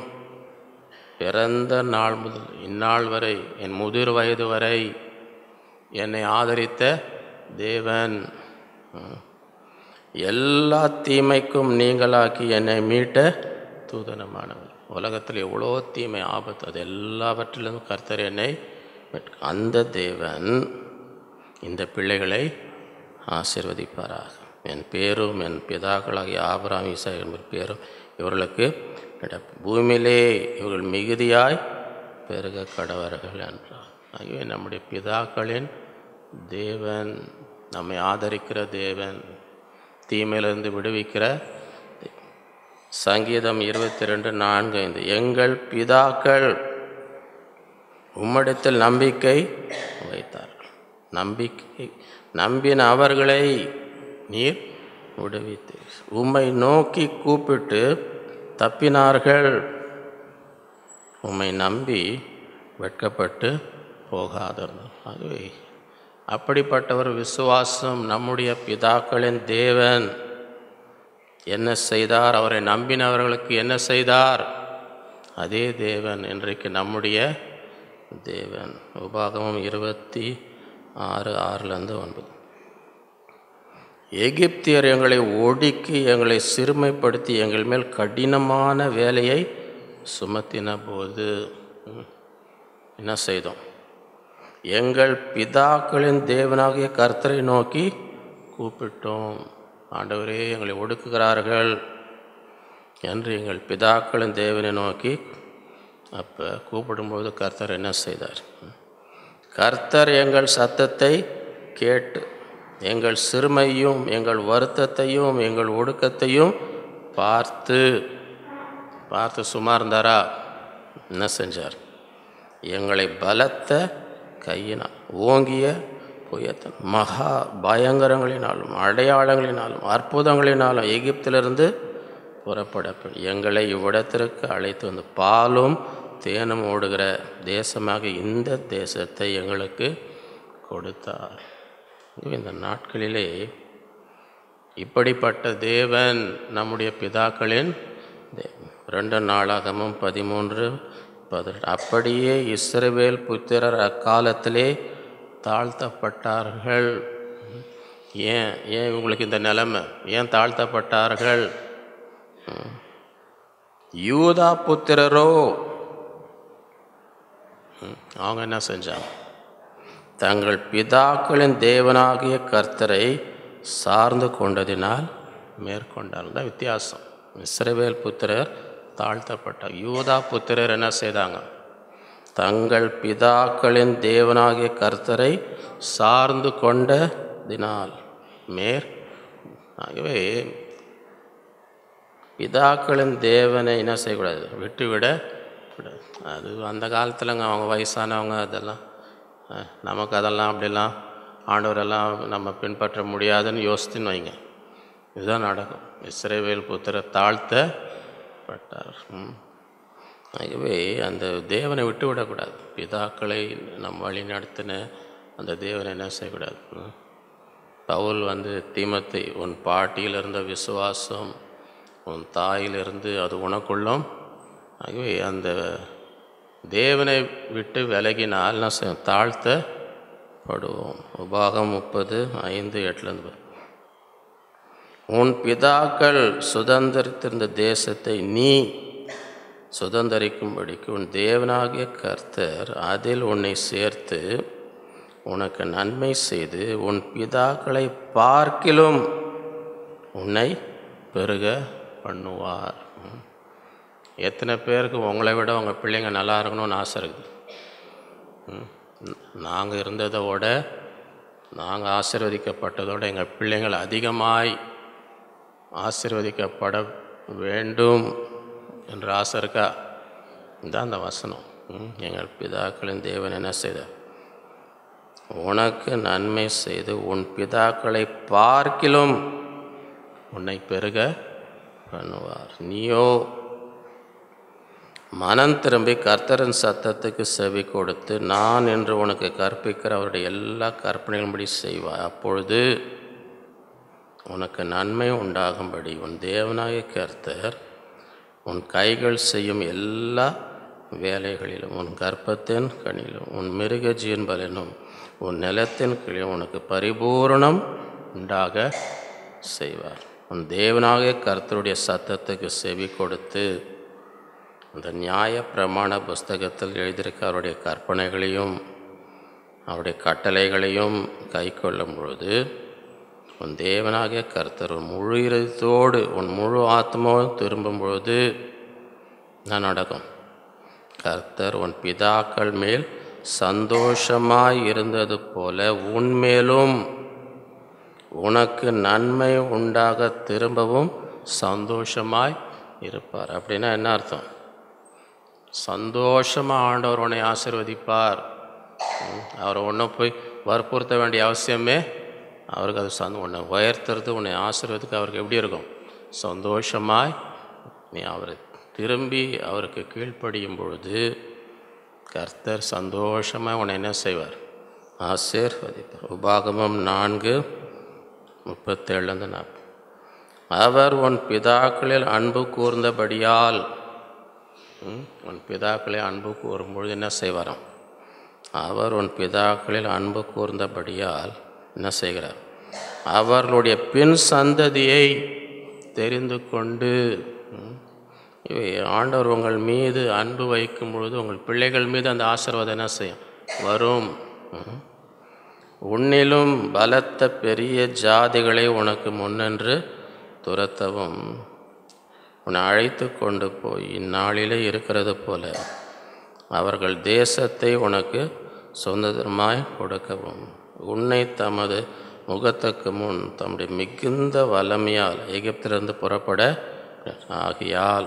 பிறந்த நாள் முதல் இந்நாள் வரை என் முதிர் வயது வரை என்னை ஆதரித்த தேவன் ம், எல்லா தீமைக்கும் நீங்களாக்கி என்னை மீட்ட தூதனமானவர் உலகத்தில் எவ்வளோ தீமை ஆபத்து அது எல்லாவற்றிலும் கர்த்தர் என்னை மீட்க- அந்த தேவன் இந்த பிள்ளைகளை ஆசீர்வதிப்பாராக என் பேரும் என் பிதாக்களாகிய ஆபராம் ஈசா என்பது பேரும் இவர்களுக்கு நடக்கும். பூமியிலே இவர்கள் மிகுதியாய் பெருக கடவர்கள் என்றார் ஆகவே நம்முடைய பிதாக்களின் தேவன் நம்மை ஆதரிக்கிற தேவன் தீமையிலிருந்து விடுவிக்கிற சங்கீதம் இருபத்தி ரெண்டு நான்கு ஐந்து எங்கள் பிதாக்கள் உம்மிடத்தில் நம்பிக்கை வைத்தார்கள் நம்பிக்கை நம்பின அவர்களை நீர் விடுவித்தீர் உம்மை நோக்கி கூப்பிட்டு தப்பினார்கள் உம்மை நம்பி வெட்கப்பட்டு போகாதிருந்தார் ஆகவே அப்படிப்பட்ட ஒரு விசுவாசம் நம்முடைய பிதாக்களின் தேவன் என்ன செய்தார் அவரை நம்பினவர்களுக்கு என்ன செய்தார் அதே தேவன் இன்றைக்கு நம்முடைய தேவன் உபாகமம் இருபத்தி ஆறு ஆறுலேருந்து ஒன்பது எகிப்தியர் எங்களை ஒடுக்கி எங்களை சிறுமைப்படுத்தி எங்கள் மேல் கடினமான வேலையை சுமத்தின போது ம், என்ன செய்தோம் எங்கள் பிதாக்களின் தேவனாகிய கர்த்தரை நோக்கி கூப்பிட்டோம் ஆண்டவரே எங்களை ஒடுக்குகிறார்கள் என்று எங்கள் பிதாக்களின் தேவனை நோக்கி அப்போ கூப்பிடும்போது கர்த்தர் என்ன செய்தார் கர்த்தர் எங்கள் சத்தத்தை கேட்டு எங்கள் சிறுமையும் எங்கள் வருத்தத்தையும் எங்கள் ஒடுக்கத்தையும் பார்த்து பார்த்து சும்மா இருந்தாரா என்ன செஞ்சார் எங்களை பலத்த கையினால் ஓங்கிய புயத்தன் மகா பயங்கரங்களினாலும் அடையாளங்களினாலும் அற்புதங்களினாலும் எகிப்திலிருந்து புறப்பட எங்களை இவ்விடத்திற்கு அழைத்து வந்து பாலும் தேனும் ஓடுகிற தேசமாக இந்த தேசத்தை எங்களுக்கு கொடுத்தார் இந்த நாட்களிலே இப்படிப்பட்ட தேவன் நம்முடைய பிதாக்களின் தேவன். ரெண்டு நாளாகமும் பதிமூன்று பதினெட்டு அப்படியே இஸ்ரவேல் புத்திரர் அக்காலத்திலே தாழ்த்தப்பட்டார்கள் ஏன் ஏன் இவங்களுக்கு இந்த நிலைமை ஏன் தாழ்த்தப்பட்டார்கள் ம். யூதா புத்திரரோ ம், அவங்க என்ன செஞ்சாங்க தங்கள் பிதாக்களின் தேவனாகிய கர்த்தரை சார்ந்து கொண்டதினால் மேற்கொண்டார் தான் வித்தியாசம் இஸ்ரவேல் புத்திரர் தாழ்த்தப்பட்டார் யூதா புத்திரர் என்ன செய்தாங்க தங்கள் பிதாக்களின் தேவனாகிய கர்த்தரை சார்ந்து கொண்டதினால் மேற் ஆகவே பிதாக்களின் தேவனை என்ன செய்யக்கூடாது விட்டுவிட கூடாது அது அந்த காலத்தில்ங்க அவங்க வயசானவங்க அதெல்லாம் அஹ், நமக்கு அதெல்லாம் அப்படிலாம் ஆண்டவரெல்லாம் நம்ம பின்பற்ற முடியாதுன்னு யோசித்துன்னு வைங்க இதுதான் நடக்கும் இஸ்ரேவேல் புத்திர தாழ்த்தப்பட்டார் ம். ஆகவே அந்த தேவனை விட்டு விடக்கூடாது பிதாக்களை நம் வழி நடத்தின அந்த தேவனை என்ன செய்யக்கூடாது ம். பவுல் வந்து தீமத்தை உன் பாட்டியில் இருந்த விசுவாசம் உன் தாயிலிருந்து அது உனக்குள்ளும் ஆகவே அந்த தேவனை விட்டு விலகினால் நான் செ- தாழ்த்தப்படுவோம் உபாகம் முப்பது ஐந்து எட்டுலேருந்து உன் பிதாக்கள் சுதந்திரித்திருந்த தேசத்தை நீ சுதந்திரிக்கும்படிக்கு உன் தேவனாகிய கர்த்தர் அதில் உன்னை சேர்த்து உனக்கு நன்மை செய்து உன் பிதாக்களை பார்க்கிலும் உன்னை பெருக பண்ணுவார் ம். எத்தனை பேருக்கு உங்களை விட உங்கள் பிள்ளைங்க நல்லா இருக்கணும்னு ஆசை இருக்குது நாங்கள் இருந்ததை விட நாங்கள் ஆசீர்வதிக்கப்பட்டதோட எங்கள் பிள்ளைங்கள் அதிகமாய் ஆசீர்வதிக்கப்பட வேண்டும் என்ற ஆசை இருக்கா இதான் அந்த வசனம் ம், எங்கள் பிதாக்களின் தேவன் என்ன செய்தார் உனக்கு நன்மை செய்து உன் பிதாக்களை பார்க்கிலும் உன்னை பெருக பண்ணுவார் நீயோ மனம் திரும்பி கர்த்தரின் சத்தத்துக்கு செவி கொடுத்து நான் என்று உனக்கு கற்பிக்கிற அவருடைய எல்லா கற்பனைகளின்படி செய்வாய் அப்பொழுது உனக்கு நன்மை உண்டாகும்படி உன் தேவனாகிய கர்த்தர் உன் கைகள் செய்யும் எல்லா வேலைகளிலும் உன் கர்ப்பத்தின் கனியிலும் உன் மிருக ஜீன்பலிலும் உன் நிலத்தின் கீழிலும் உனக்கு பரிபூரணம் உண்டாக செய்வார் உன் தேவனாகிய கர்த்தருடைய சத்தத்துக்கு செவி கொடுத்து அந்த நியாய பிரமாண புஸ்தகத்தில் எழுதியிருக்க அவருடைய கற்பனைகளையும் அவருடைய கட்டளைகளையும் கை கொள்ளும் பொழுது உன் தேவனாகிய கர்த்தர் உன் முழு இதயத்தோடு உன் முழு ஆத்மாவும் திரும்பும் பொழுது என்ன நடக்கும் கர்த்தர் உன் பிதாக்கள் மேல் சந்தோஷமாய் இருந்தது போல உன்மேலும் உனக்கு நன்மை உண்டாக திரும்பவும் சந்தோஷமாய் இருப்பார் அப்படின்னா என்ன அர்த்தம் சந்தோஷமாக ஆண்டவர் உன்னை ஆசீர்வதிப்பார் ம், அவரை ஒன்றும் போய் வற்புறுத்த வேண்டிய அவசியமே அவருக்கு அது சந்த உன்னை உயர்த்துறது உன்னை ஆசீர்வதிக்க அவருக்கு எப்படி இருக்கும் சந்தோஷமாய் நீ அவரை திரும்பி அவருக்கு கீழ்ப்படியும் பொழுது கர்த்தர் சந்தோஷமாக உன்னை என்ன செய்வார் ஆசீர்வதிப்பார் உபாகமம் நான்கு முப்பத்தேழுலேருந்து நாற்பது அவர் உன் பிதாக்களில் அன்பு கூர்ந்தபடியால் ம், உன் பிதாக்களை அன்பு கூறும்பொழுது என்ன செய்வாராம் அவர் உன் பிதாக்களில் அன்பு கூர்ந்தபடியால் என்ன செய்கிறார் அவர்களுடைய பின் சந்ததியை தெரிந்து கொண்டு ம், இவை ஆண்டவர் உங்கள் மீது அன்பு வைக்கும் பொழுது உங்கள் பிள்ளைகள் மீது அந்த ஆசீர்வாதம் என்ன செய்யும் வரும் ம். உன்னிலும் பலத்த பெரிய ஜாதிகளை உனக்கு முன்னென்று துரத்தவும் உன்னை அழைத்து கொண்டு போய் இந்நாளிலே இருக்கிறது போல அவர்கள் தேசத்தை உனக்கு சொந்தமாய் கொடுக்கவும் உன்னை தமது முகத்துக்கு முன் தம்முடைய மிகுந்த வல்லமையால் எகிப்திலிருந்து புறப்பட ஆகியால்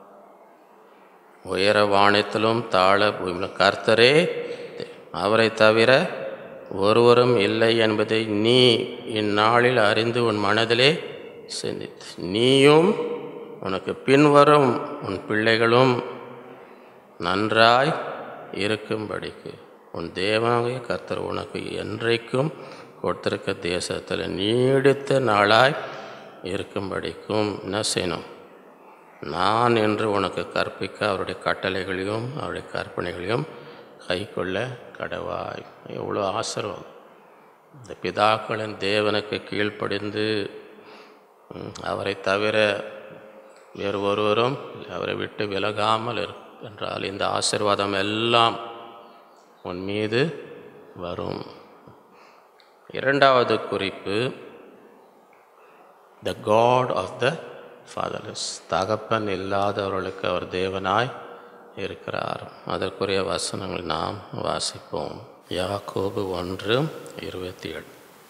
உயர வானத்திலும் தாழ பூமியிலும் கர்த்தரே அவரை தவிர ஒருவரும் இல்லை என்பதை நீ இந்நாளில் அறிந்து உன் மனதிலே சிந்தித்து நீயும் உனக்கு பின்வரும் உன் பிள்ளைகளும் நன்றாய் இருக்கும்படிக்கு உன் தேவனாகிய கர்த்தர் உனக்கு என்றைக்கும் கொடுத்திருக்க தேசத்தில் நீடித்த நாளாய் இருக்கும்படிக்கும் என்ன செய்யணும் நான் என்று உனக்கு கற்பிக்க அவருடைய கட்டளைகளையும் அவருடைய கற்பனைகளையும் கைக்கொள்ள கடவாய் எவ்வளோ ஆசிரம் இந்த பிதாக்களின் தேவனுக்கு கீழ்ப்படிந்து ம், அவரை தவிர வேறு ஒருவரும் அவரை விட்டு விலகாமல் இரு என்றால் இந்த ஆசீர்வாதம் எல்லாம் உன் மீது வரும் இரண்டாவது குறிப்பு the God of the fatherless தகப்பன் இல்லாதவர்களுக்கு அவர் தேவனாய் இருக்கிறார் அதற்குரிய வசனங்கள் நாம் வாசிப்போம் யாக்கோபு ஒன்று இருபத்தி ஏழு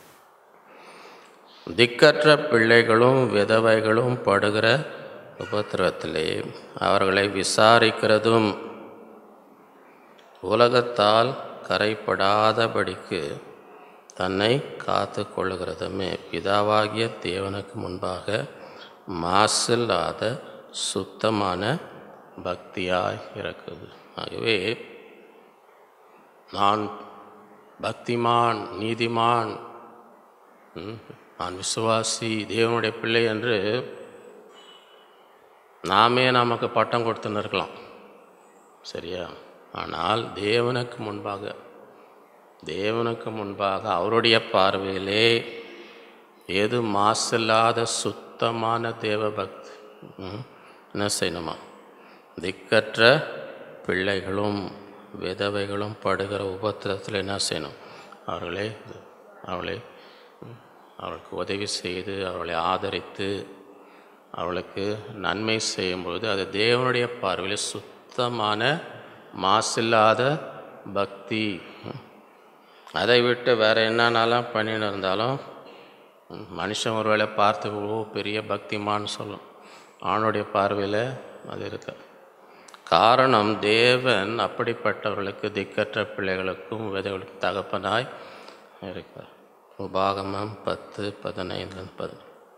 திக்கற்ற பிள்ளைகளும் விதவைகளும் படுகிற உபத்திரவத்திலே அவர்களை விசாரிக்கிறதும் உலகத்தால் கரைப்படாதபடிக்கு தன்னை காத்து கொள்ளுகிறதுமே பிதாவாகிய தேவனுக்கு முன்பாக மாசில்லாத சுத்தமான பக்தியாய் இருக்குது ஆகவே நான் பக்திமான் நீதிமான் ம், நான் விசுவாசி தேவனுடைய பிள்ளை என்று நாமே நமக்கு பட்டம் கொடுத்துன்னு இருக்கலாம் சரியா ஆனால் தேவனுக்கு முன்பாக தேவனுக்கு முன்பாக அவருடைய பார்வையிலே எது மாசில்லாத சுத்தமான தேவ பக்தி ம், என்ன செய்யணுமா திக்கற்ற பிள்ளைகளும் விதவைகளும் படுகிற உபத்திரத்தில் என்ன செய்யணும் அவர்களே அவளை ம், அவர்களுக்கு உதவி செய்து அவர்களை ஆதரித்து அவளுக்கு நன்மை செய்யும்பொழுது அது தேவனுடைய பார்வையில் சுத்தமான மாசில்லாத பக்தி அதை விட்டு வேறு என்னன்னாலும் பண்ணின்னு இருந்தாலும் ம், மனுஷன் ஒருவேளை பார்த்து ஓ பெரிய பக்திமான்னு சொல்லும் ஆணுடைய பார்வையில் அது இருக்கு காரணம் தேவன் அப்படிப்பட்டவர்களுக்கு திக்கற்ற பிள்ளைகளுக்கும் விதைகளுக்கும் தகப்பனாய் இருக்கிறார் உபாகமம் பத்து பதினைந்து பது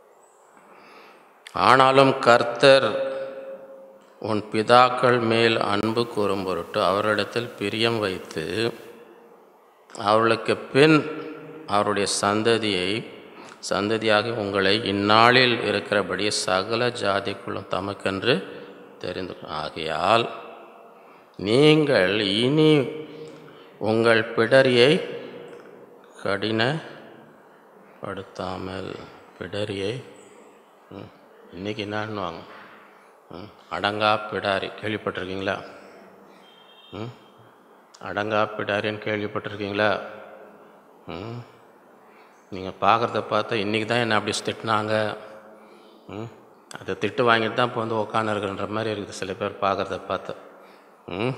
ஆனாலும் கர்த்தர் உன் பிதாக்கள் மேல் அன்பு கூறும் பொருட்டு அவரிடத்தில் பிரியம் வைத்து அவர்களுக்கு பின் அவருடைய சந்ததியை சந்ததியாக உங்களை இந்நாளில் இருக்கிறபடி சகல ஜாதிக்குள்ளும் தமக்கென்று தெரிந்து ஆகையால் நீங்கள் இனி உங்கள் பிடரியை கடினப்படுத்தாமல் பிடரியை ம், இன்னைக்கு என்னன்னுவாங்க ம், அடங்கா பிடாரி கேள்விப்பட்டிருக்கீங்களா ம் அடங்கா பிடாரின்னு கேள்விப்பட்டிருக்கீங்களா ம் நீங்கள் பார்க்குறத பார்த்தா இன்றைக்கி தான் என்ன அப்படி திட்டினாங்க ம் அதை திட்டு வாங்கிட்டு தான் இப்போ வந்து உக்காந்துருக்குன்ற மாதிரி இருக்குது சில பேர் பார்க்குறத பார்த்து ம்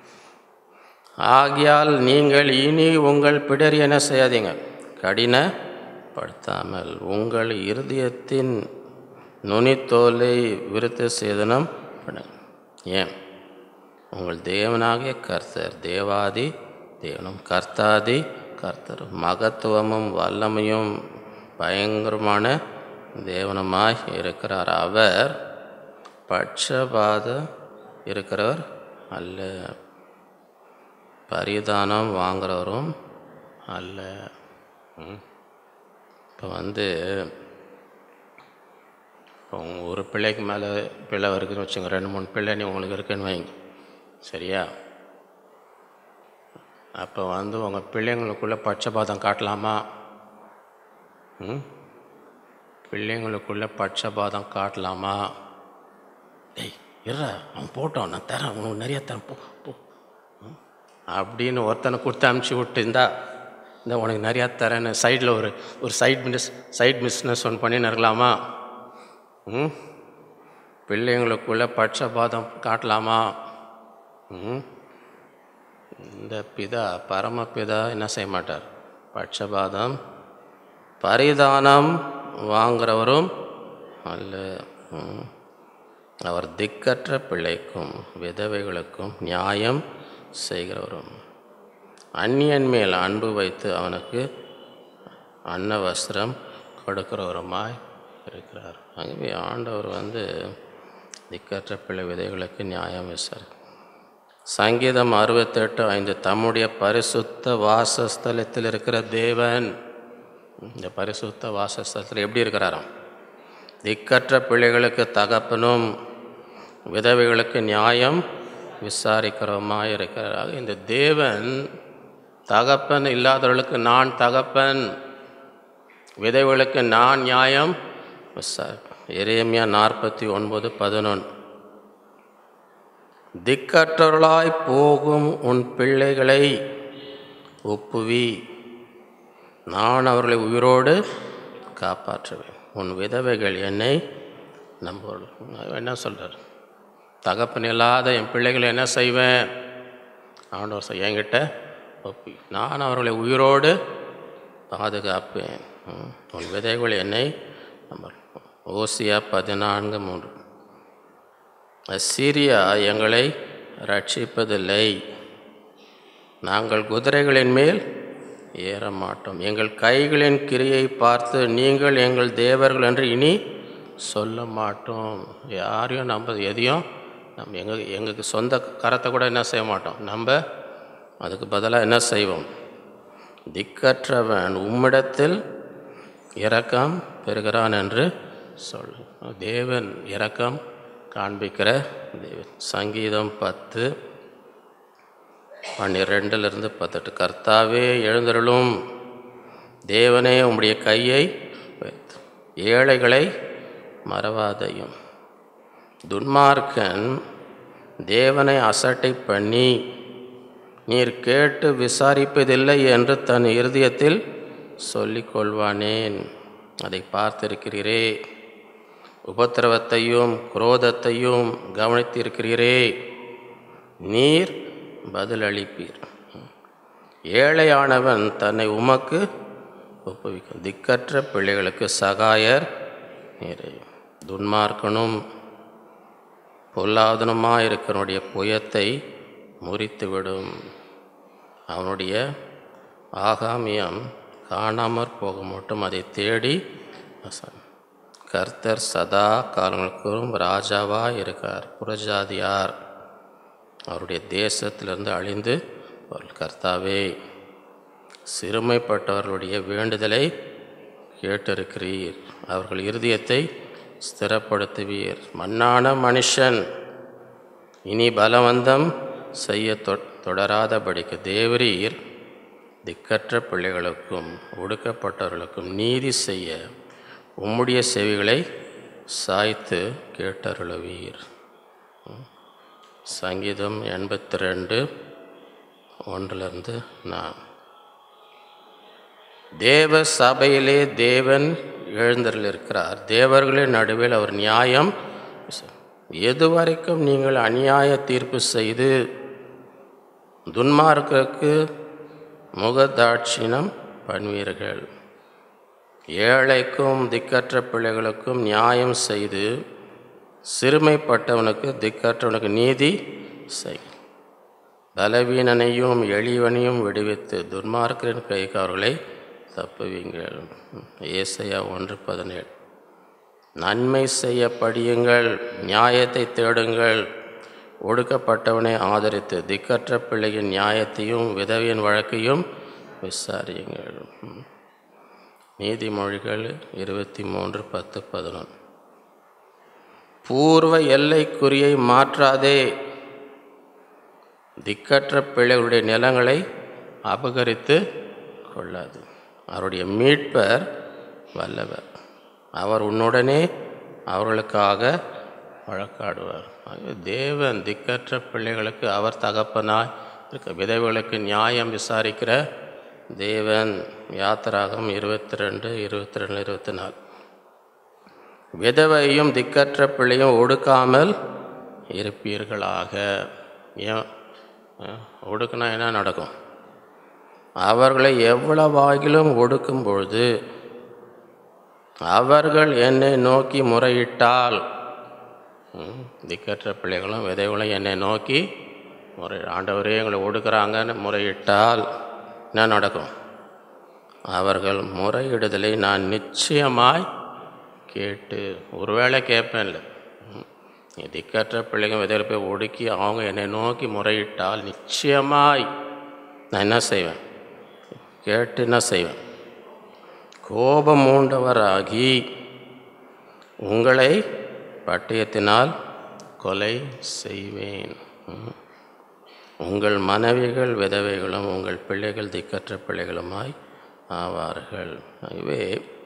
ஆகையால் நீங்கள் இனி உங்கள் பிடரி என்ன செய்யாதீங்க கடினப்படுத்தாமல் உங்கள் இருதயத்தின் நுனித்தோலை விருத்த சேதனம் பண்ணுங்க ஏன் உங்கள் தேவனாகிய கர்த்தர் தேவாதி தேவனும் கர்த்தாதி கர்த்தர் மகத்துவமும் வல்லமையும் பயங்கரமான தேவனுமாய் இருக்கிறார் அவர் பட்சபாத இருக்கிறவர் அல்ல பரிதானம் வாங்குறவரும் அல்ல இப்போ வந்து இப்போ உங்க ஒரு பிள்ளைக்கு மேலே பிள்ளை இருக்குன்னு வச்சுங்க ரெண்டு மூணு பிள்ளை நீ உங்களுக்கு இருக்குன்னு வைங்க சரியா அப்போ வந்து உங்கள் பிள்ளைங்களுக்குள்ளே பட்சபாதம் காட்டலாமா ம் பிள்ளைங்களுக்குள்ளே பட்சபாதம் காட்டலாமா டேய் இருற அவன் போட்டோம் நான் தரேன் உனக்கு நிறைய தரேன் போ போ ம். அப்படின்னு ஒருத்தனை கொடுத்து அமுச்சு விட்டு இருந்தா இந்த உனக்கு நிறையா தரேன்னு சைடில் ஒரு ஒரு சைட் பிஸ்னஸ் சைட் பிஸ்னஸ் ஒன்று பண்ணின்னு இருக்கலாமா ம் பிள்ளைங்களுக்குள்ளே பட்சபாதம் காட்டலாமா ம் இந்த பிதா பரமபிதா என்ன செய்ய மாட்டார் பட்சபாதம் பரிதானம் வாங்குறவரும் அல்ல ம். அவர் திக்கற்ற பிள்ளைக்கும் விதவைகளுக்கும் நியாயம் செய்கிறவரும் அந்நியன் மேல் அன்பு வைத்து அவனுக்கு அன்ன வஸ்திரம் கொடுக்கிறவருமாய் இருக்கிறார் ஆகவே ஆண்டவர் வந்து திக்கற்ற பிள்ளை விதைகளுக்கு நியாயம் விசாரி சங்கீதம் அறுபத்தெட்டு ஐந்து தம்முடைய பரிசுத்த வாசஸ்தலத்தில் இருக்கிற தேவன் இந்த பரிசுத்த வாசஸ்தலத்தில் எப்படி இருக்கிறாராம் திக்கற்ற பிள்ளைகளுக்கு தகப்பனும் விதவைகளுக்கு நியாயம் விசாரிக்கிறவமாய் இருக்கிறார் இந்த தேவன் தகப்பன் இல்லாதவர்களுக்கு நான் தகப்பன் விதவைகளுக்கு நான் நியாயம் விசாரி எரேமியா நாற்பத்தி ஒன்பது பதினொன்று திக்கற்றவர்களாய் போகும் உன் பிள்ளைகளை ஒப்புவி நான் அவர்களை உயிரோடு காப்பாற்றுவேன் உன் விதவைகள் என்னை நம்புவார்கள் என்ன சொல்கிறார் தகப்பன் இல்லாத என் பிள்ளைகளை என்ன செய்வேன் ஆண்டவர் சொல் என்கிட்ட ஒப்பி நான் அவர்களை உயிரோடு பாதுகாப்பேன் ம். உன் விதைகள் என்னை நம்ப ஓசியா பதினான்கு மூன்று அசீரியா எங்களை ரட்சிப்பதில்லை நாங்கள் குதிரைகளின் மேல் ஏற மாட்டோம் எங்கள் கைகளின் கிரியை பார்த்து நீங்கள் எங்கள் தேவர்கள் என்று இனி சொல்ல மாட்டோம் யாரையும் நம்ம எதையும் நம்ம எங்கள் எங்களுக்கு சொந்த கரத்தை கூட என்ன செய்ய மாட்டோம் நம்ம அதுக்கு பதிலாக என்ன செய்வோம் திக்கற்றவன் உம்மிடத்தில் இரக்கம் பெறுகிறான் என்று சொல் தேவன் இரக்கம் காண்பிக்கிற தேவன் சங்கீதம் பத்து பன்னிரெண்டிலிருந்து பத்தெட்டு கர்த்தாவே எழுந்தருளும் தேவனே உம்முடைய கையை வைத்து ஏழைகளை மறவாதையும் துன்மார்க்கன் தேவனை அசட்டை பண்ணி நீர் கேட்டு விசாரிப்பதில்லை என்று தன் இருதயத்தில் சொல்லிக் கொள்வானேன் அதை பார்த்திருக்கிறீரே உபத்திரவத்தையும் குரோதத்தையும் கவனித்திருக்கிறீரே நீர் பதிலளிப்பீர் ஏழையானவன் தன்னை உமக்கு ஒப்புவிக்கும் திக்கற்ற பிள்ளைகளுக்கு சகாயர் நீரே துன்மார்க்கனும் பொல்லாதனுமாக இருக்கிறனுடைய புயத்தை முறித்துவிடும் அவனுடைய ஆகாமியம் காணாமற் போக மட்டும் அதை தேடி வசம். கர்த்தர் சதா காலங்களுக்கும் ராஜாவாக இருக்கார் புறஜாதியார் அவருடைய தேசத்திலிருந்து அழிந்து அவர்கள் கர்த்தாவே சிறுமைப்பட்டவர்களுடைய வேண்டுதலை கேட்டிருக்கிறீர் அவர்கள் இருதயத்தை ஸ்திரப்படுத்துவீர் மண்ணான மனுஷன் இனி பலவந்தம் செய்ய தொ- தொடராதபடிக்கு தேவரீர் திக்கற்ற பிள்ளைகளுக்கும் ஒடுக்கப்பட்டவர்களுக்கும் நீதி செய்ய உம்முடைய செவிகளை சாய்த்து கேட்டருளுவீர் சங்கீதம் எண்பத்தி ரெண்டு ஒன்றிலிருந்து நான் தேவ சபையிலே தேவன் எழுந்தருளிருக்கிறார் தேவர்களின் நடுவில் அவர் நியாயம் எதுவரைக்கும் நீங்கள் அநியாய தீர்ப்பு செய்து துன்மார்க்கருக்கு முகதாட்சிணம் பண்ணுவீர்கள் ஏழைக்கும் திக்கற்ற பிள்ளைகளுக்கும் நியாயம் செய்து சிறுமைப்பட்டவனுக்கு திக்கற்றவனுக்கு நீதி செய் பலவீனனையும் எளியவனையும் விடுவித்து துன்மார்க்கரின் கைக்கு அவர்களை தப்புவீங்கள் ஏசையா ஒன்று பதினேழு நன்மை செய்ய படியுங்கள் நியாயத்தை தேடுங்கள் ஒடுக்கப்பட்டவனை ஆதரித்து திக்கற்ற பிள்ளையின் நியாயத்தையும் விதவியின் வழக்கையும் விசாரியுங்கள் நீதிமொழிகள் இருபத்தி மூன்று பத்து பதினொன்று பூர்வ எல்லைக்குறியை மாற்றாதே திக்கற்ற பிள்ளைகளுடைய நிலங்களை அபகரித்து கொள்ளாது அவருடைய மீட்பர் வல்லவர் அவர் உன்னுடனே அவர்களுக்காக வழக்காடுவார் ஆகவே தேவன் திக்கற்ற பிள்ளைகளுக்கு அவர் தகப்பனாய் இருக்க விதவைகளுக்கு நியாயம் விசாரிக்கிற தேவன் யாத்திராகம் இருபத்தி ரெண்டு இருபத்தி ரெண்டு இருபத்தி நாலு விதவையும் திக்கற்ற பிள்ளையும் ஒடுக்காமல் இருப்பீர்களாக ஏன் அஹ், ஒடுக்குனா என்ன நடக்கும் அவர்களை எவ்வளவாகிலும் ஒடுக்கும் பொழுது அவர்கள் என்னை நோக்கி முறையிட்டால் ம், திக்கற்ற பிள்ளைகளும் விதைகளும் என்னை நோக்கி முறை ஆண்டவரே எங்களை ஒடுக்குறாங்கன்னு முறையிட்டால் என்ன நடக்கும் அவர்கள் முறையிடுதலை நான் நிச்சயமாய் கேட்டு ஒருவேளை கேட்பேன்ல ம், நீ திக்கற்ற பிள்ளைங்க விதையில் போய் ஒடுக்கி அவங்க என்னை நோக்கி முறையிட்டால் நிச்சயமாய் நான் என்ன செய்வேன் கேட்டு என்ன செய்வேன் கோபம் மூண்டவராகி உங்களை பட்டயத்தினால் கொலை செய்வேன் ம். உங்கள் மனைவிகள் விதவைகளும் உங்கள் பிள்ளைகள் திக்கற்ற பிள்ளைகளுமாய் ஆவார்கள் ஆகவே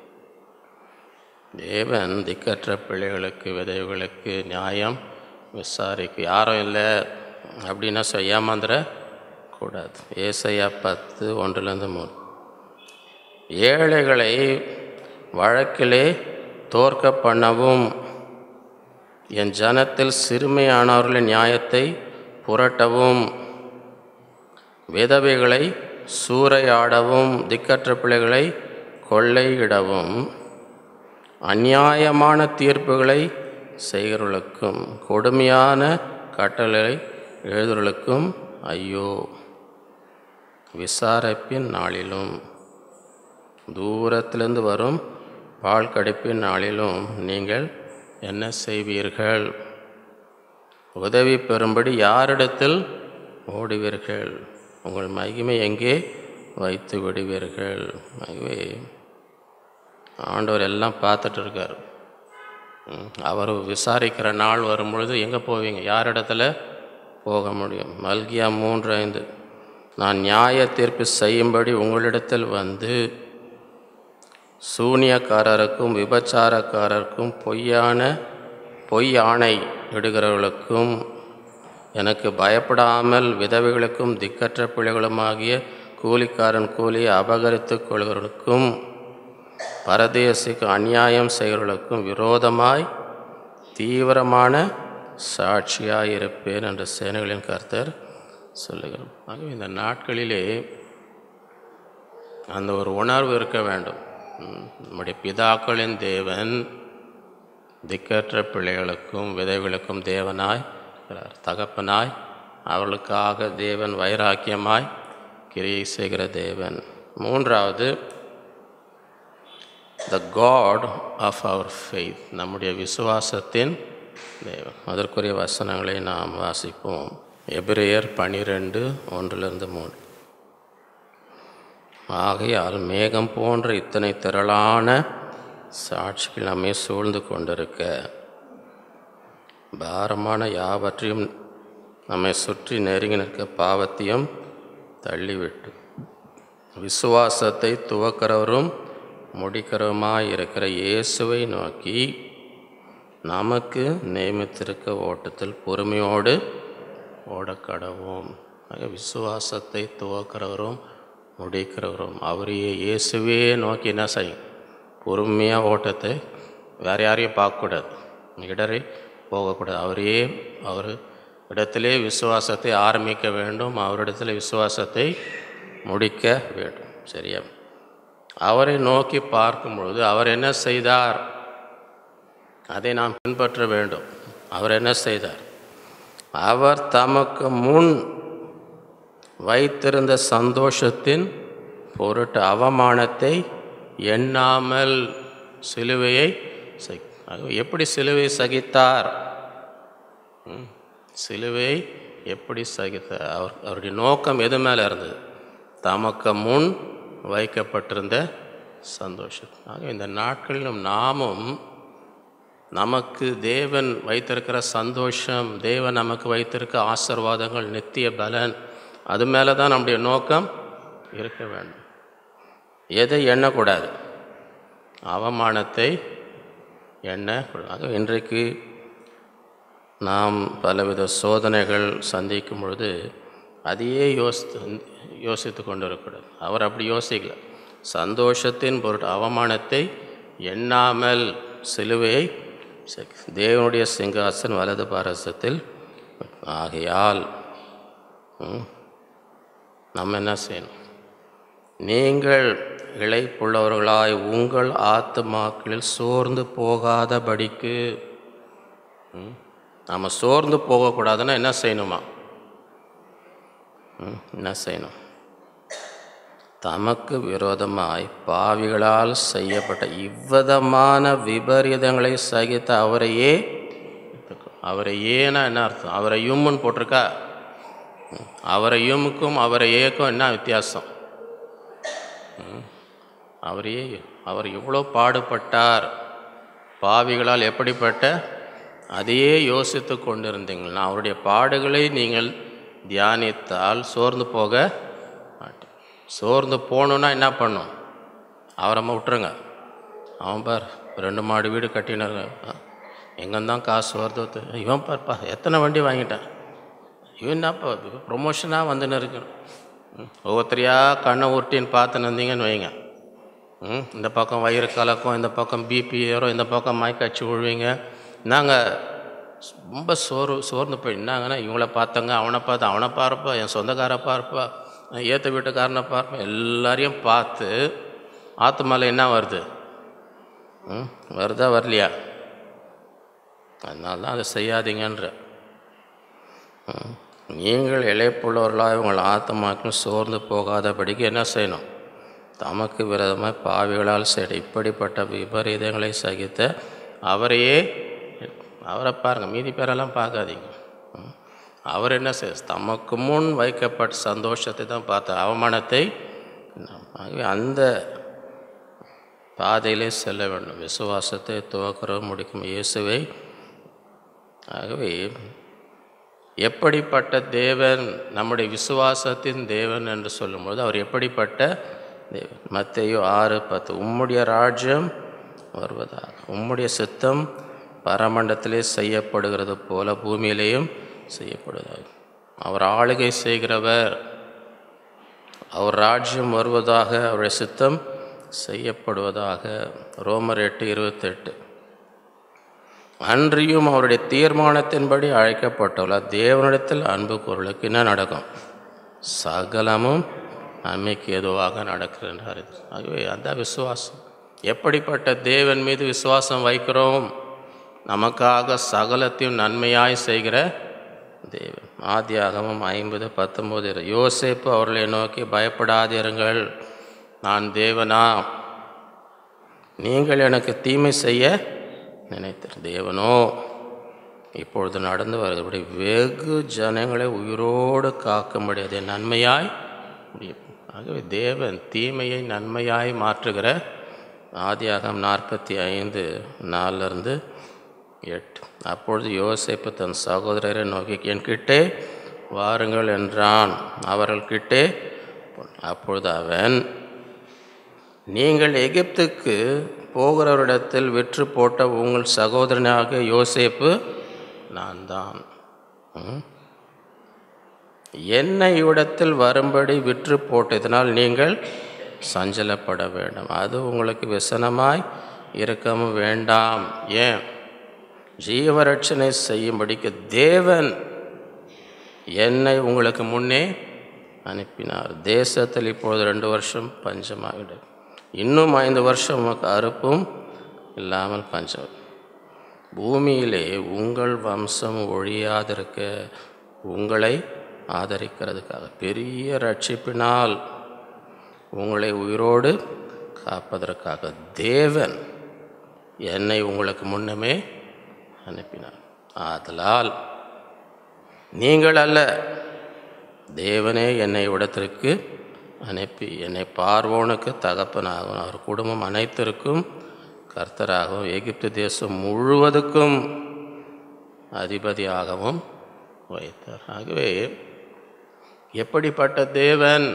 தேவன் திக்கற்ற பிள்ளைகளுக்கு விதவைகளுக்கு நியாயம் விசாரிக்கு யாரும் இல்லை அப்படின்னா சொ- ஏமாந்துட கூடாது ஏசையா பத்து ஒன்றுலேருந்து மூணு ஏழைகளை வழக்கிலே தோற்க பண்ணவும் என் ஜனத்தில் சிறுமையானவர்களின் நியாயத்தை புரட்டவும் விதவைகளை சூறையாடவும் திக்கற்ற பிள்ளைகளை கொள்ளையிடவும் அநியாயமான தீர்ப்புகளை செய்கிறவர்களுக்கும் கொடுமையான கட்டளை எழுதுவர்களுக்கும் ஐயோ விசாரிப்பின் நாளிலும் தூரத்திலிருந்து வரும் பால் கடிப்பின் நாளிலும் நீங்கள் என்ன செய்வீர்கள் உதவி பெறும்படி யாரிடத்தில் ஓடுவீர்கள் உங்கள் மகிமை எங்கே வைத்து விடுவீர்கள் ஆகவே ஆண்டவர் எல்லாம் பார்த்துட்டு இருக்கார் ம், அவர் விசாரிக்கிற நாள் வரும்பொழுது எங்கே போவீங்க யாரிடத்துல போக முடியும் மல்கியா மூன்று ஐந்து நான் நியாய தீர்ப்பு செய்யும்படி உங்களிடத்தில் வந்து சூனியக்காரருக்கும் விபச்சாரக்காரருக்கும் பொய்யான பொய் ஆணை இடுகிறவர்களுக்கும் எனக்கு பயப்படாமல் விதவைகளுக்கும் திக்கற்ற பிள்ளைகளுமாகிய கூலிக்காரன் கூலியை அபகரித்துக் கொள்கிறவர்களுக்கும் பரதேசிக்கு அநியாயம் செய்கிறவர்களுக்கும் விரோதமாய் தீவிரமான சாட்சியாக இருப்பேன் என்ற சேனைகளின் கர்த்தர் சொல்லுகிறோம் ஆகவே இந்த நாட்களிலே அந்த ஒரு உணர்வு இருக்க வேண்டும் ம், நம்முடைய பிதாக்களின் தேவன் திக்கற்ற பிள்ளைகளுக்கும் விதைகளுக்கும் தேவனாய் இருக்கிறார். தகப்பனாய் அவர்களுக்காக தேவன் வைராக்கியமாய் கிரியை செய்கிற தேவன் மூன்றாவது the God of our faith நம்முடைய விசுவாசத்தின் தேவன் அதற்குரிய வசனங்களை நாம் வாசிப்போம் எபிரேயர் பனிரெண்டு ஒன்றிலிருந்து மூணு ஆகையால் மேகம் போன்ற இத்தனை திரளான சாட்சிகள் நம்மை சூழ்ந்து கொண்டிருக்க பாரமான யாவற்றையும் நம்மை சுற்றி நெருங்கி நிற்க பாவத்தையும் தள்ளிவிட்டு விசுவாசத்தை துவக்கிறவரும் முடிக்கிறவருமாய் இருக்கிற இயேசுவை நோக்கி நமக்கு நியமித்திருக்க ஓட்டத்தில் பொறுமையோடு ஓடக்கடவோம் ஆக விசுவாசத்தை துவக்கிறவரும் முடிக்கிறவரும் அவரையே இயேசுவே நோக்கி என்ன செய்யும் பொறுமையாக ஓட்டத்தை வேறு யாரையும் பார்க்கக்கூடாது இடரை போகக்கூடாது அவரையே அவர் இடத்திலே விசுவாசத்தை ஆரம்பிக்க வேண்டும் அவரிடத்தில் விசுவாசத்தை முடிக்க வேண்டும் சரியா அவரை நோக்கி பார்க்கும் பொழுது அவர் என்ன செய்தார் அதை நாம் பின்பற்ற வேண்டும் அவர் என்ன செய்தார் அவர் தமக்கு முன் வைத்திருந்த சந்தோஷத்தின் பொருட்டு அவமானத்தை எண்ணாமல் சிலுவையை சகி ஆகவே எப்படி சிலுவை சகித்தார் ம், சிலுவை எப்படி சகித்தார் அவர் அவருடைய நோக்கம் எது மேலே இருந்தது தமக்கு முன் வைக்கப்பட்டிருந்த சந்தோஷம் ஆக இந்த நாட்களிலும் நாமும் நமக்கு தேவன் வைத்திருக்கிற சந்தோஷம் தேவன் நமக்கு வைத்திருக்க ஆசீர்வாதங்கள் நித்திய பலன் அது மேலே தான் நம்முடைய நோக்கம் இருக்க வேண்டும் எதை எண்ணக்கூடாது அவமானத்தை எண்ணக்கூடாது இன்றைக்கு நாம் பலவித சோதனைகள் சந்திக்கும் பொழுது அதையே யோசித்து யோசித்து கொண்டு இருக்கக்கூடாது அவர் அப்படி யோசிக்கல சந்தோஷத்தின் பொருட்டு அவமானத்தை எண்ணாமல் சிலுவையை செ- தேவனுடைய சிங்காசன் வலது பாரசத்தில் ஆகையால் ம், நம்ம என்ன செய்யணும் நீங்கள் இளைப்புள்ளவர்களாய் உங்கள் ஆத்துமாக்களில் சோர்ந்து போகாதபடிக்கு ம், நம்ம சோர்ந்து போகக்கூடாதுன்னா என்ன செய்யணுமா ம், என்ன செய்யணும் தமக்கு விரோதமாய் பாவிகளால் செய்யப்பட்ட இவ்விதமான விபரீதங்களை சகித்த அவரையே அவரை ஏன்னா என்ன அர்த்தம் அவரை யும்முன்னு போட்டிருக்கா ம், அவரை யுமுக்கும் அவரை ஏக்கும் என்ன வித்தியாசம் ம், அவரையே அவர் எவ்வளோ பாடுபட்டார் பாவிகளால் எப்படிப்பட்ட அதையே யோசித்து கொண்டிருந்தீங்கன்னா அவருடைய பாடுகளை நீங்கள் தியானித்தால் சோர்ந்து போக மாட்டேன் சோர்ந்து போகணுன்னா என்ன பண்ணும் அவரை நம்ம விட்டுருங்க அவன் பார் ரெண்டு மாடு வீடு கட்டினாங்க எங்கேருந்தான் காசு வருதோ தெ- இவன் பார்ப்பா எத்தனை வண்டி வாங்கிட்டான் இவன் என்னப்பா ப்ரொமோஷனாக வந்துன்னு இருக்கு ம், ஒவ்வொருத்தரையாக கண்ணை உருட்டின்னு பார்த்துன்னு இருந்தீங்கன்னு வைங்க ம், இந்த பக்கம் வயிறு கலக்கும் இந்த பக்கம் பிபி ஏறும் இந்த பக்கம் மயக்காய்ச்சி விழுவீங்க நாங்கள் ரொம்ப சோறு சோர்ந்து போய் என்னாங்கன்னா இவங்கள பார்த்தங்க அவனை பார்த்து அவனை பார்ப்பா என் சொந்தக்கார பார்ப்பா ஏற்ற வீட்டுக்காரனை பார்ப்பேன் எல்லாரையும் பார்த்து ஆத்துமால என்ன வருது ம் வருதா வரலையா அதனால தான் அதை செய்யாதீங்கன்ற ம். நீங்கள் இழைப்புள்ளவர்களாக உங்கள் ஆத்மாக்கள் சோர்ந்து போகாதபடிக்கு என்ன செய்யணும் தமக்கு விரோதமாக பாவிகளால் செய்ய இப்படிப்பட்ட விபரீதங்களை சகித்த அவரையே அவரை பாருங்கள் மீதி பேரெல்லாம் பார்க்காதீங்க ம். அவர் என்ன செய்ய தமக்கு முன் வைக்கப்பட்ட சந்தோஷத்தை தான் பார்த்த அவமானத்தை ஆகவே அந்த பாதையிலே செல்ல வேண்டும் விசுவாசத்தை துவக்கிற முடிக்கும் இயேசுவை ஆகவே எப்படிப்பட்ட தேவன் நம்முடைய விசுவாசத்தின் தேவன் என்று சொல்லும்போது அவர் எப்படிப்பட்ட தேவன் மத்தேயு ஆறு பத்து உம்முடைய ராஜ்யம் வருவதாக உம்முடைய சித்தம் பரமண்டத்திலே செய்யப்படுகிறது போல பூமியிலேயும் செய்யப்படுவதாக அவர் ஆளுகை செய்கிறவர் அவர் ராஜ்யம் வருவதாக அவருடைய சித்தம் செய்யப்படுவதாக ரோமர் எட்டு இருபத்தெட்டு அன்றியும் அவருடைய தீர்மானத்தின்படி அழைக்கப்பட்டுள்ளார் தேவனிடத்தில் அன்பு குரலுக்கு என்ன நடக்கும் சகலமும் நன்மைக்கு எதுவாக நடக்கிறார் ஆகவே அந்த விசுவாசம் எப்படிப்பட்ட தேவன் மீது விசுவாசம் வைக்கிறோம் நமக்காக சகலத்தையும் நன்மையாய் செய்கிற தேவன் ஆதியாகமம் ஐம்பது பத்தொம்போது யோசேப்பு அவர்களை நோக்கி பயப்படாதிருங்கள் நான் தேவனா நீங்கள் எனக்கு தீமை செய்ய நினைத்தீர் தேவனோ இப்பொழுது நடந்து வருகிறபடி வெகு ஜனங்களை உயிரோடு காக்கும்படி அதை நன்மையாய் முடியும் ஆகவே தேவன் தீமையை நன்மையாய் மாற்றுகிற ஆதியாகம் நாற்பத்தி ஐந்து நாலிருந்து எட்டு அப்பொழுது யோசேப்பு தன் சகோதரரை நோக்கி என்கிட்டே வாருங்கள் என்றான் அவர்கள் கிட்டே அப்பொழுது அவன் நீங்கள் எகிப்துக்கு போகிறவரிடத்தில் விற்று போட்ட உங்கள் சகோதரனாக யோசேப்பு நான் தான் ம்? என்னை இவ்விடத்தில் வரும்படி விற்று போட்டதினால் நீங்கள் சஞ்சலப்பட வேண்டும் அது உங்களுக்கு விசனமாய் இருக்கவும் வேண்டாம் ஏன் ஜீவரட்சணை செய்யும்படிக்கு தேவன் என்னை உங்களுக்கு முன்னே அனுப்பினார் தேசத்தில் இப்பொழுது ரெண்டு வருஷம் பஞ்சமாகிடும் இன்னும் ஐந்து வருஷம் உமக்கு அறுப்பும் இல்லாமல் பஞ்சம் பூமியிலே உங்கள் வம்சம் ஒழியாதிருக்க உங்களை ஆதரிக்கிறதுக்காக பெரிய ரட்சிப்பினால் உங்களை உயிரோடு காப்பதற்காக தேவன் என்னை உங்களுக்கு முன்னமே அனுப்பினார் ஆதலால் நீங்கள் அல்ல தேவனே என்னை இடத்திற்கு அனுப்பி என்னை பார்வோனுக்கு தகப்பனாகவும் அவர் குடும்பம் அனைத்திற்கும் கர்த்தராகவும் எகிப்து தேசம் முழுவதுக்கும் அதிபதியாகவும் வைத்தார் ஆகவே எப்படிப்பட்ட தேவன்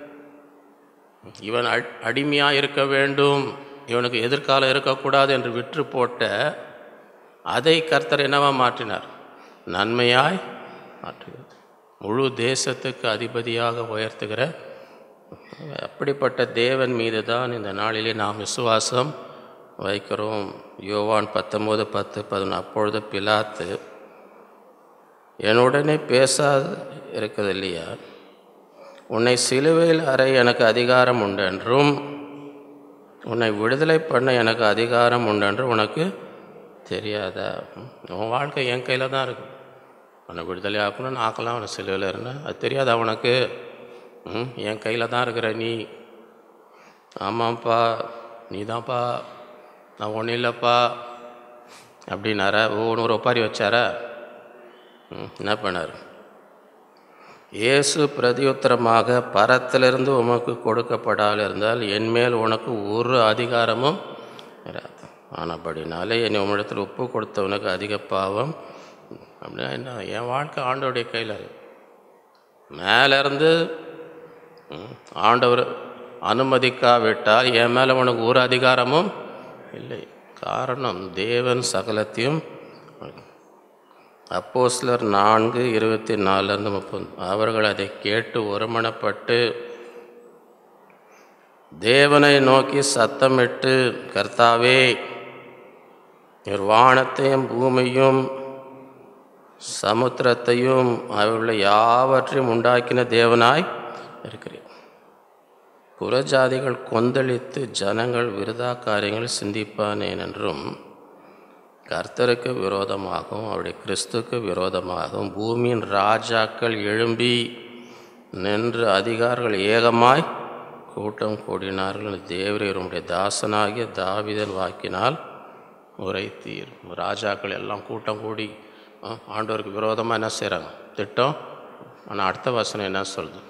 இவன் அட் அடிமையாக இருக்க வேண்டும் இவனுக்கு எதிர்காலம் இருக்கக்கூடாது என்று விற்று போட்ட அதை கர்த்தர் என்னவா மாற்றினார் நன்மையாய் மாற்றுகிறது முழு தேசத்துக்கு அதிபதியாக உயர்த்துகிற அப்படிப்பட்ட தேவன் மீது தான் இந்த நாளிலே நாம் விசுவாசம் வைக்கிறோம் யோவான் பத்தொம்போது பத்து பதினொன்று அப்பொழுது பிலாத்து என்னுடனே பேசாது இருக்குது இல்லையா உன்னை சிலுவையில் அறை எனக்கு அதிகாரம் உண்டு என்றும் உன்னை விடுதலை பண்ண எனக்கு அதிகாரம் உண்டு என்று உனக்கு தெரியாதா உன் வாழ்க்கை என் கையில் தான் இருக்குது உன்னை விடுதலை ஆக்கணும்னு ஆக்கலாம் அவனை சிலுவையில் இருந்தா அது தெரியாதா உனக்கு ம் என் கையில் தான் இருக்கிற நீ ஆமாம்ப்பா நீ தான்ப்பா நான் ஒன்றும் இல்லைப்பா அப்படின்னாரா ஒவ்வொன்று ஒப்பாரி வச்சாரா ம், என்ன பண்ணார் இயேசு பிரதியுத்தரமாக பரத்திலிருந்து உமக்கு கொடுக்கப்படாமல் இருந்தால் என்மேல் உனக்கு ஒரு அதிகாரமும் இராது ஆனபடினாலே என்னை உம்மிடத்தில் ஒப்பு கொடுத்தவனுக்கு அதிக பாவம் அப்படின்னா என்ன என் வாழ்க்கை ஆண்டோடைய கையில் இருக்கு மேலேருந்து ம், ஆண்டவர் அனுமதிக்காவிட்டால் என் மேலே உனக்கு ஒரு அதிகாரமும் இல்லை காரணம் தேவன் சகலத்தையும் அப்போஸ்லர் நான்கு இருபத்தி நாலுலேருந்து முப்பது அவர்கள் அதை கேட்டு ஒருமனப்பட்டு தேவனை நோக்கி சத்தமிட்டு கர்த்தாவே நீர் வானத்தையும் பூமியும் சமுத்திரத்தையும் அவர்களை யாவற்றையும் உண்டாக்கின தேவனாய் இருக்கிறேன் புறஜாதிகள் கொந்தளித்து ஜனங்கள் விருதா காரியங்கள் சிந்திப்பானேன் என்றும் கர்த்தருக்கு விரோதமாகவும் அவருடைய கிறிஸ்துக்கு விரோதமாகவும் பூமியின் ராஜாக்கள் எழும்பி நின்று அதிகாரிகள் ஏகமாய் கூட்டம் கூடினார்கள் தேவரீர் உம்முடைய தாசனாகிய தாவிதன் வாக்கினால் உரைத்தீர் ராஜாக்கள் எல்லாம் கூட்டம் கூடி ஆ, ஆண்டவருக்கு விரோதமாக என்ன செய்கிறாங்க திட்டம் ஆனால் அடுத்த வசனம் என்ன சொல்லுது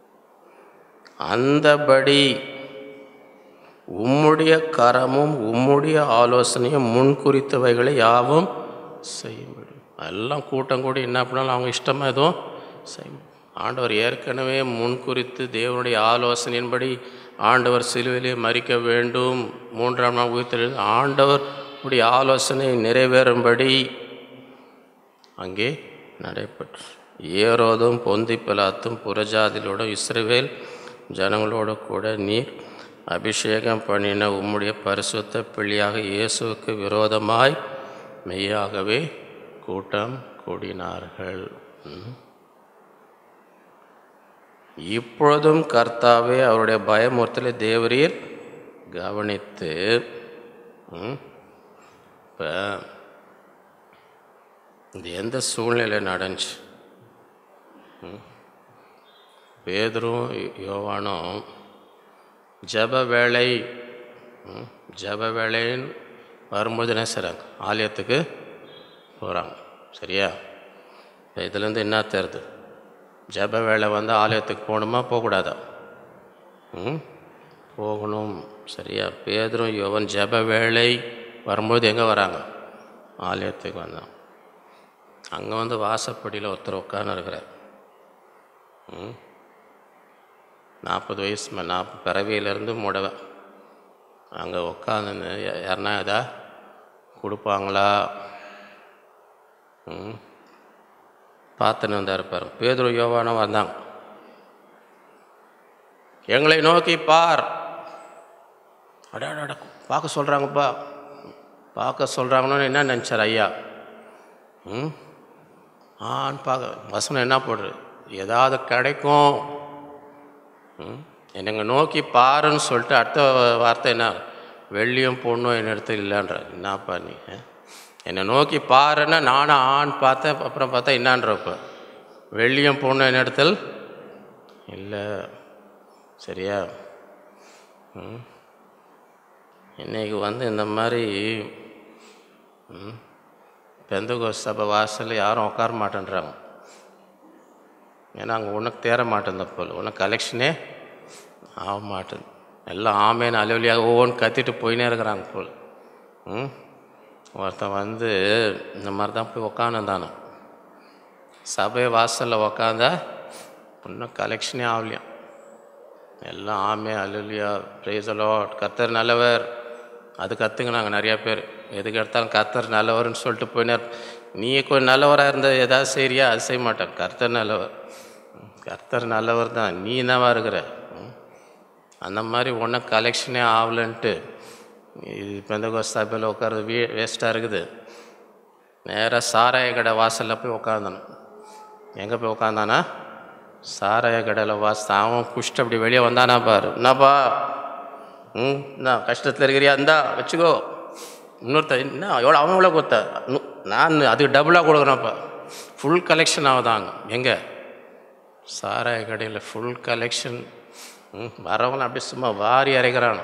அந்தபடி உம்முடைய கரமும் உம்முடைய ஆலோசனையும் முன்குறித்தவைகளை யாவும் செய்ய முடியும் எல்லாம் கூட்டம் கூடி என்ன பண்ணாலும் அவங்க இஷ்டமாக எதுவும் செய்ய முடியும். ஆண்டவர் ஏற்கனவே முன்குறித்து தேவனுடைய ஆலோசனையின்படி ஆண்டவர் சிலுவையிலே மறிக்க வேண்டும் மூன்றாம் நாள் உயிர்த்தெழு ஆண்டவர் உடைய ஆலோசனை நிறைவேறும்படி அங்கே நடைபெற்று ஏரோதும் பொந்தி பிலாத்தும் புறஜாதிகளோடும் இஸ்ரவேல் ஜனங்களோடு கூட நீர் அபிஷேகம் பண்ணின உம்முடைய பரிசுத்த பிள்ளையாக இயேசுவுக்கு விரோதமாய் மெய்யாகவே கூட்டம் கூடினார்கள் ம். இப்பொழுதும் கர்த்தாவே அவருடைய பயமுறுத்தலை தேவரீர் கவனித்து இப்போ இது எந்த சூழ்நிலை நடந்துச்சு ம். பேதுரும் யோவானும் ஜப வேலை ம், ஜப வேலைன்னு வரும்போது என்ன செய்கிறாங்க ஆலயத்துக்கு போகிறாங்க சரியா இப்போ இதுலேருந்து என்ன தெரியுது ஜப வேலை வந்து ஆலயத்துக்கு போகணுமா போகக்கூடாதா ம் போகணும் சரியா பேதரும் யோவன் ஜப வேலை வரும்போது எங்கே வராங்க ஆலயத்துக்கு வந்தான் அங்கே வந்து வாசப்படியில் ஒருத்தர் உட்கார்ந்து இருக்கிறார் ம் நாற்பது வயசு மே நாற்பது பிறவியிலேருந்து முடவை அங்கே உட்காந்துன்னு யாருன்னா எதா கொடுப்பாங்களா ம் பார்த்துன்னு வந்தார் பாரு பேதுரு யோவானும் வந்தாங்க எங்களை நோக்கி பார் அடாடா பார்க்க சொல்கிறாங்கப்பா பார்க்க சொல்கிறாங்கன்னு என்ன நினச்சார் ஐயா ம் ஆன்னு பார்க்க வசனம் என்ன போடுறது ஏதாவது கிடைக்கும் ம் என்னங்க நோக்கி பாருன்னு சொல்லிட்டு அடுத்த வார்த்தை என்ன வெள்ளியும் பொண்ணும் என் இடத்துல இல்லைன்ற என்னப்பா நீ ஆ? என்னை நோக்கி பாருன்னா நானும் ஆண் பார்த்தேன் அப்புறம் பார்த்தா என்னான்றப்ப வெள்ளியும் பொண்ணும் என் இடத்தில் இல்லை சரியா ம் இன்னைக்கு வந்து இந்த மாதிரி ம் பெந்தகோ சபை வாசலில் யாரும் உட்கார மாட்டேன்றாங்க ஏன்னா அங்கே உனக்கு தேர மாட்டேன் போல் உனக்கு கலெக்ஷனே ஆக மாட்டேன் எல்லாம் ஆமேன்னு அலுவலியாக ஒவ்வொன்று கத்திட்டு போயினே இருக்கிறாங்க போல் ம் ஒருத்தன் வந்து இந்த மாதிரி தான் போய் உக்காந்துதானே சபை வாசலில் உக்காந்தா இன்னும் கலெக்ஷனே ஆகலையாம் எல்லாம் ஆமே அலுவலியா ப்ரைஸலோ கத்தர் நல்லவர் அது கற்றுக்கினாங்க நிறையா பேர் எதுக்கு எடுத்தாலும் கர்த்தர் நல்லவர்னு சொல்லிட்டு போயினார் நீ கொஞ்சம் நல்லவராக இருந்த ஏதாவது செய்றியா அது செய்ய மாட்டேன் கர்த்தர் நல்லவர் கர்த்தர் நல்லவர் தான் நீ என்னவா இருக்கிற ம். அந்த மாதிரி ஒன்றும் கலெக்ஷனே ஆகலன்ட்டு இது இப்போ எந்த சபையில் உட்காறது வே வேஸ்ட்டாக இருக்குது நேராக சாராய கடை வாசலில் போய் உட்காந்தணும் எங்கே போய் உட்காந்தானா சாராய கடையில் வாச அவன் குஷ்டு அப்படி வெளியே வந்தானா பாரு என்னப்பா ம் என்ன கஷ்டத்தில் இருக்கிறியா இந்தா வச்சுக்கோ இன்னொருத்த என்ன எவ்வளோ அவன் எவ்வளோ கொடுத்த நு- நான் அதுக்கு டபுளாக கொடுக்குறேன்ப்பா ஃபுல் கலெக்ஷன் ஆகுதாங்க எங்கே சாராய கடையில் ஃபுல் கலெக்ஷன் ம் வரவன் அப்படியே சும்மா வாரி அரைக்கிறானு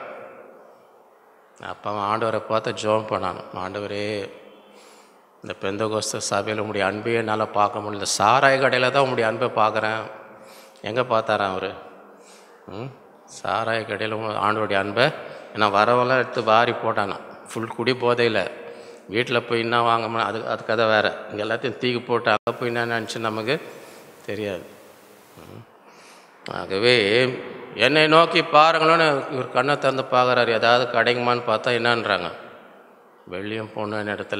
அப்போ அவன் ஆண்டவரை பார்த்து ஜோம் பண்ணான் ஆண்டவரே இந்த பெந்தகோஸ்த சபையில் உங்களுடைய அன்பையே என்னால் பார்க்க முடியல இந்த சாராய கடையில் தான் உங்களுடைய அன்பை பார்க்குறேன் எங்கே பார்த்தாரான் அவர் ம் சாராய கடையில் உங்க- ஆண்டவருடைய அன்பை ஏன்னா வரவெல்லாம் எடுத்து வாரி போட்டானான் ஃபுல் குடி போதையில் வீட்டில் போய் என்ன வாங்க முடியும் அது அது கதை வேறு இங்கே எல்லாத்தையும் தூக்கி போட்டு அங்கே போய் என்ன நினச்சி நமக்கு தெரியாது ம். ஆகவே என்னை நோக்கி பாருங்களோன்னு இவர் கண்ணை திறந்து பார்க்குறாரு ஏதாவது கிடைக்குமான்னு பார்த்தா என்னன்றாங்க வெள்ளியும் பொண்ணு இடத்துல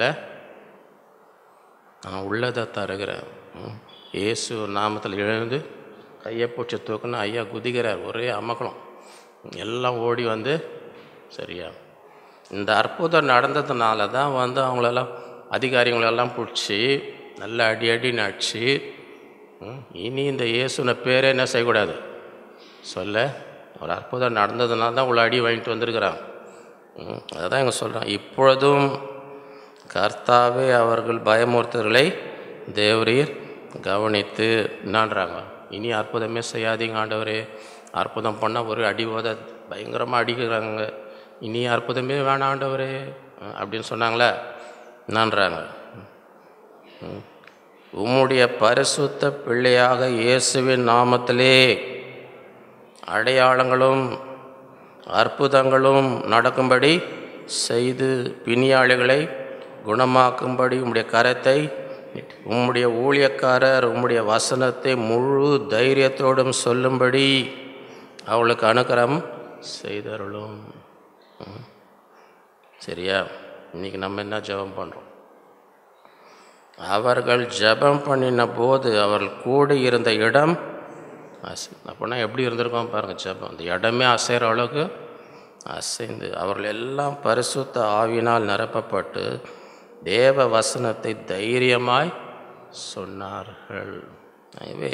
நான் உள்ளதை தருகிறேன் ம். இயேசு நாமத்தில் எழுந்து கையை பிடிச்சி தூக்குன்னு ஐயா குதிக்கிறார் ஒரே அமக்கலம் எல்லாம் ஓடி வந்து சரியா இந்த அற்புதம் நடந்ததுனால தான் வந்து அவங்களெல்லாம் அதிகாரிகளெல்லாம் பிடிச்சி நல்ல அடி அடி நடிச்சு ம், இனி இந்த இயேசுன பேரே என்ன செய்யக்கூடாது சொல்ல ஒரு அற்புதம் நடந்ததுனால தான் இவ்வளோ அடி வாங்கிட்டு வந்திருக்கிறாங்க ம், அதை தான் இங்கே சொல்கிறேன் இப்பொழுதும் கர்த்தாவே அவர்கள் பயமுறுத்தர்களை தேவரீர் கவனித்து என்னான்றாங்க இனி அற்புதமே செய்யாதீங்க ஆண்டவரே அற்புதம் பண்ணால் ஒரு அடி போத பயங்கரமாக அடிக்கிறாங்க இனி அற்புதமே வேணாம் ஆண்டவரே அஹ் அப்படின்னு சொன்னாங்களே என்னான்றாங்க ம். உம்முடைய பரிசுத்த பிள்ளையாக இயேசுவின் நாமத்திலே அடையாளங்களும் அற்புதங்களும் நடக்கும்படி செய்து பிணியாளிகளை குணமாக்கும்படி உம்முடைய கரத்தை உம்முடைய ஊழியக்காரர் உம்முடைய வசனத்தை முழு தைரியத்தோடும் சொல்லும்படி அவளுக்கு அனுக்கிரம் செய்தருளும் ம். சரியா இன்னைக்கு நம்ம என்ன ஜெபம் பண்ணுறோம் அவர்கள் ஜெபம் பண்ணின போது அவர்கள் கூடி இருந்த இடம் அசை அப்படின்னா எப்படி இருந்திருக்கோம் பாருங்கள் ஜெபம் அந்த இடமே அசைகிற அளவுக்கு அசைந்து அவர்கள் எல்லாம் பரிசுத்த ஆவியினால் நிரப்பப்பட்டு தேவ வசனத்தை தைரியமாய் சொன்னார்கள் எனவே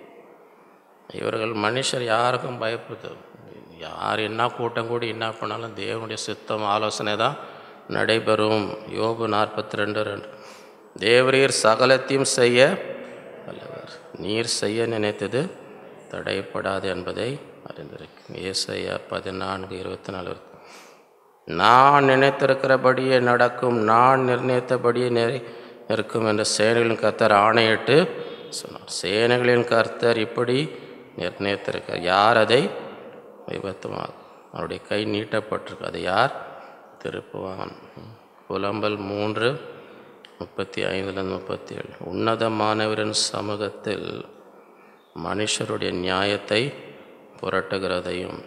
இவர்கள் மனுஷர் யாருக்கும் பயப்படுது யார் என்ன கூட்டம் கூடி என்ன பண்ணாலும் தேவனுடைய சித்தம் ஆலோசனை தான் நடைபெறும் யோபு நாற்பத்தி ரெண்டு ரெண்டு தேவரீர் சகலத்தையும் செய்ய வல்லவர் நீர் செய்ய நினைத்தது தடைப்படாது என்பதை அறிந்திருக்கு ஏசையா பதினான்கு இருபத்தி நாலு நான் நினைத்திருக்கிறபடியே நடக்கும் நான் நிர்ணயித்தபடியே நிறை இருக்கும் என்ற சேனைகளின் கர்த்தர் ஆணையிட்டு சொன்னார் சேனைகளின் கர்த்தர் இப்படி நிர்ணயித்திருக்கார் யார் அதை விபத்துமாக அவருடைய கை நீட்டப்பட்டிருக்கு அது யார் திருப்புவான் புலம்பல் மூன்று முப்பத்தி ஐந்துலேருந்து முப்பத்தி ஏழு உன்னதமானவரின் சமூகத்தில் மனுஷருடைய நியாயத்தை புரட்டுகிறதையும்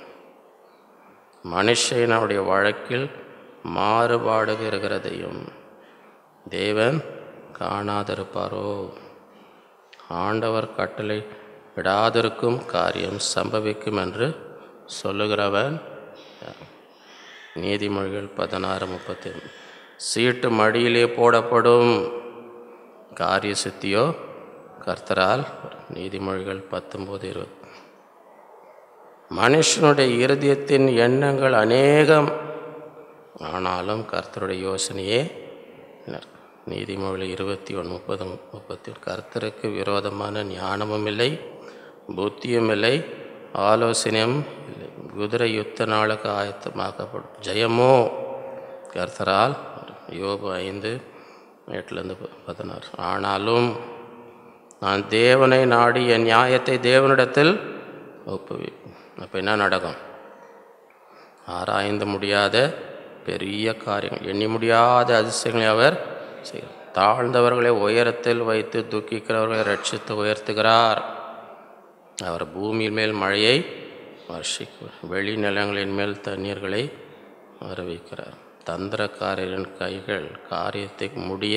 மனுஷனுடைய வழக்கில் மாறுபாடுகிறதையும் தேவன் காணாதிருப்பாரோ ஆண்டவர் கட்டளை விடாதிருக்கும் காரியம் சம்பவிக்கும் என்று சொல்லுகிறவன் யார்? நீதிமொழிகள் பதினாறு முப்பத்தி சீட்டு மடியிலே போடப்படும் காரிய சித்தியோ கர்த்தரால் நீதிமொழிகள் பத்தொம்போது இருபது மனுஷனுடைய இருதயத்தின் எண்ணங்கள் அநேகம் ஆனாலும் கர்த்தருடைய யோசனையே நிற்கும். நீதிமொழி இருபத்தி ஒன்று முப்பது முப்பத்தி கர்த்தருக்கு விரோதமான ஞானமும் இல்லை புத்தியும் இல்லை ஆலோசனையும் இல்லை குதிரை யுத்த நாளுக்கு ஆயத்தமாக்கப்படும் ஜெயமோ கர்த்தரால் வரும். யோபு ஐந்து எட்டுலேருந்து ப- பதினாறு ஆனாலும் நான் தேவனை நாடி என் நியாயத்தை தேவனிடத்தில் ஒப்புவி அப்போ என்ன நடக்கும் ஆராய்ந்து முடியாத பெரிய காரியங்கள் எண்ணி முடியாத அதிசயங்களை அவர் செய்கிறார் தாழ்ந்தவர்களை உயரத்தில் வைத்து துக்கிக்கிறவர்களை ரட்சித்து உயர்த்துகிறார் அவர் பூமியின் மேல் மழையை வர்ஷிக்கிறார் வெளி நிலங்களின் மேல் தண்ணீர்களை வரவைக்கிறார் தந்திரக்காரரின் கைகள் காரியத்தை முடிய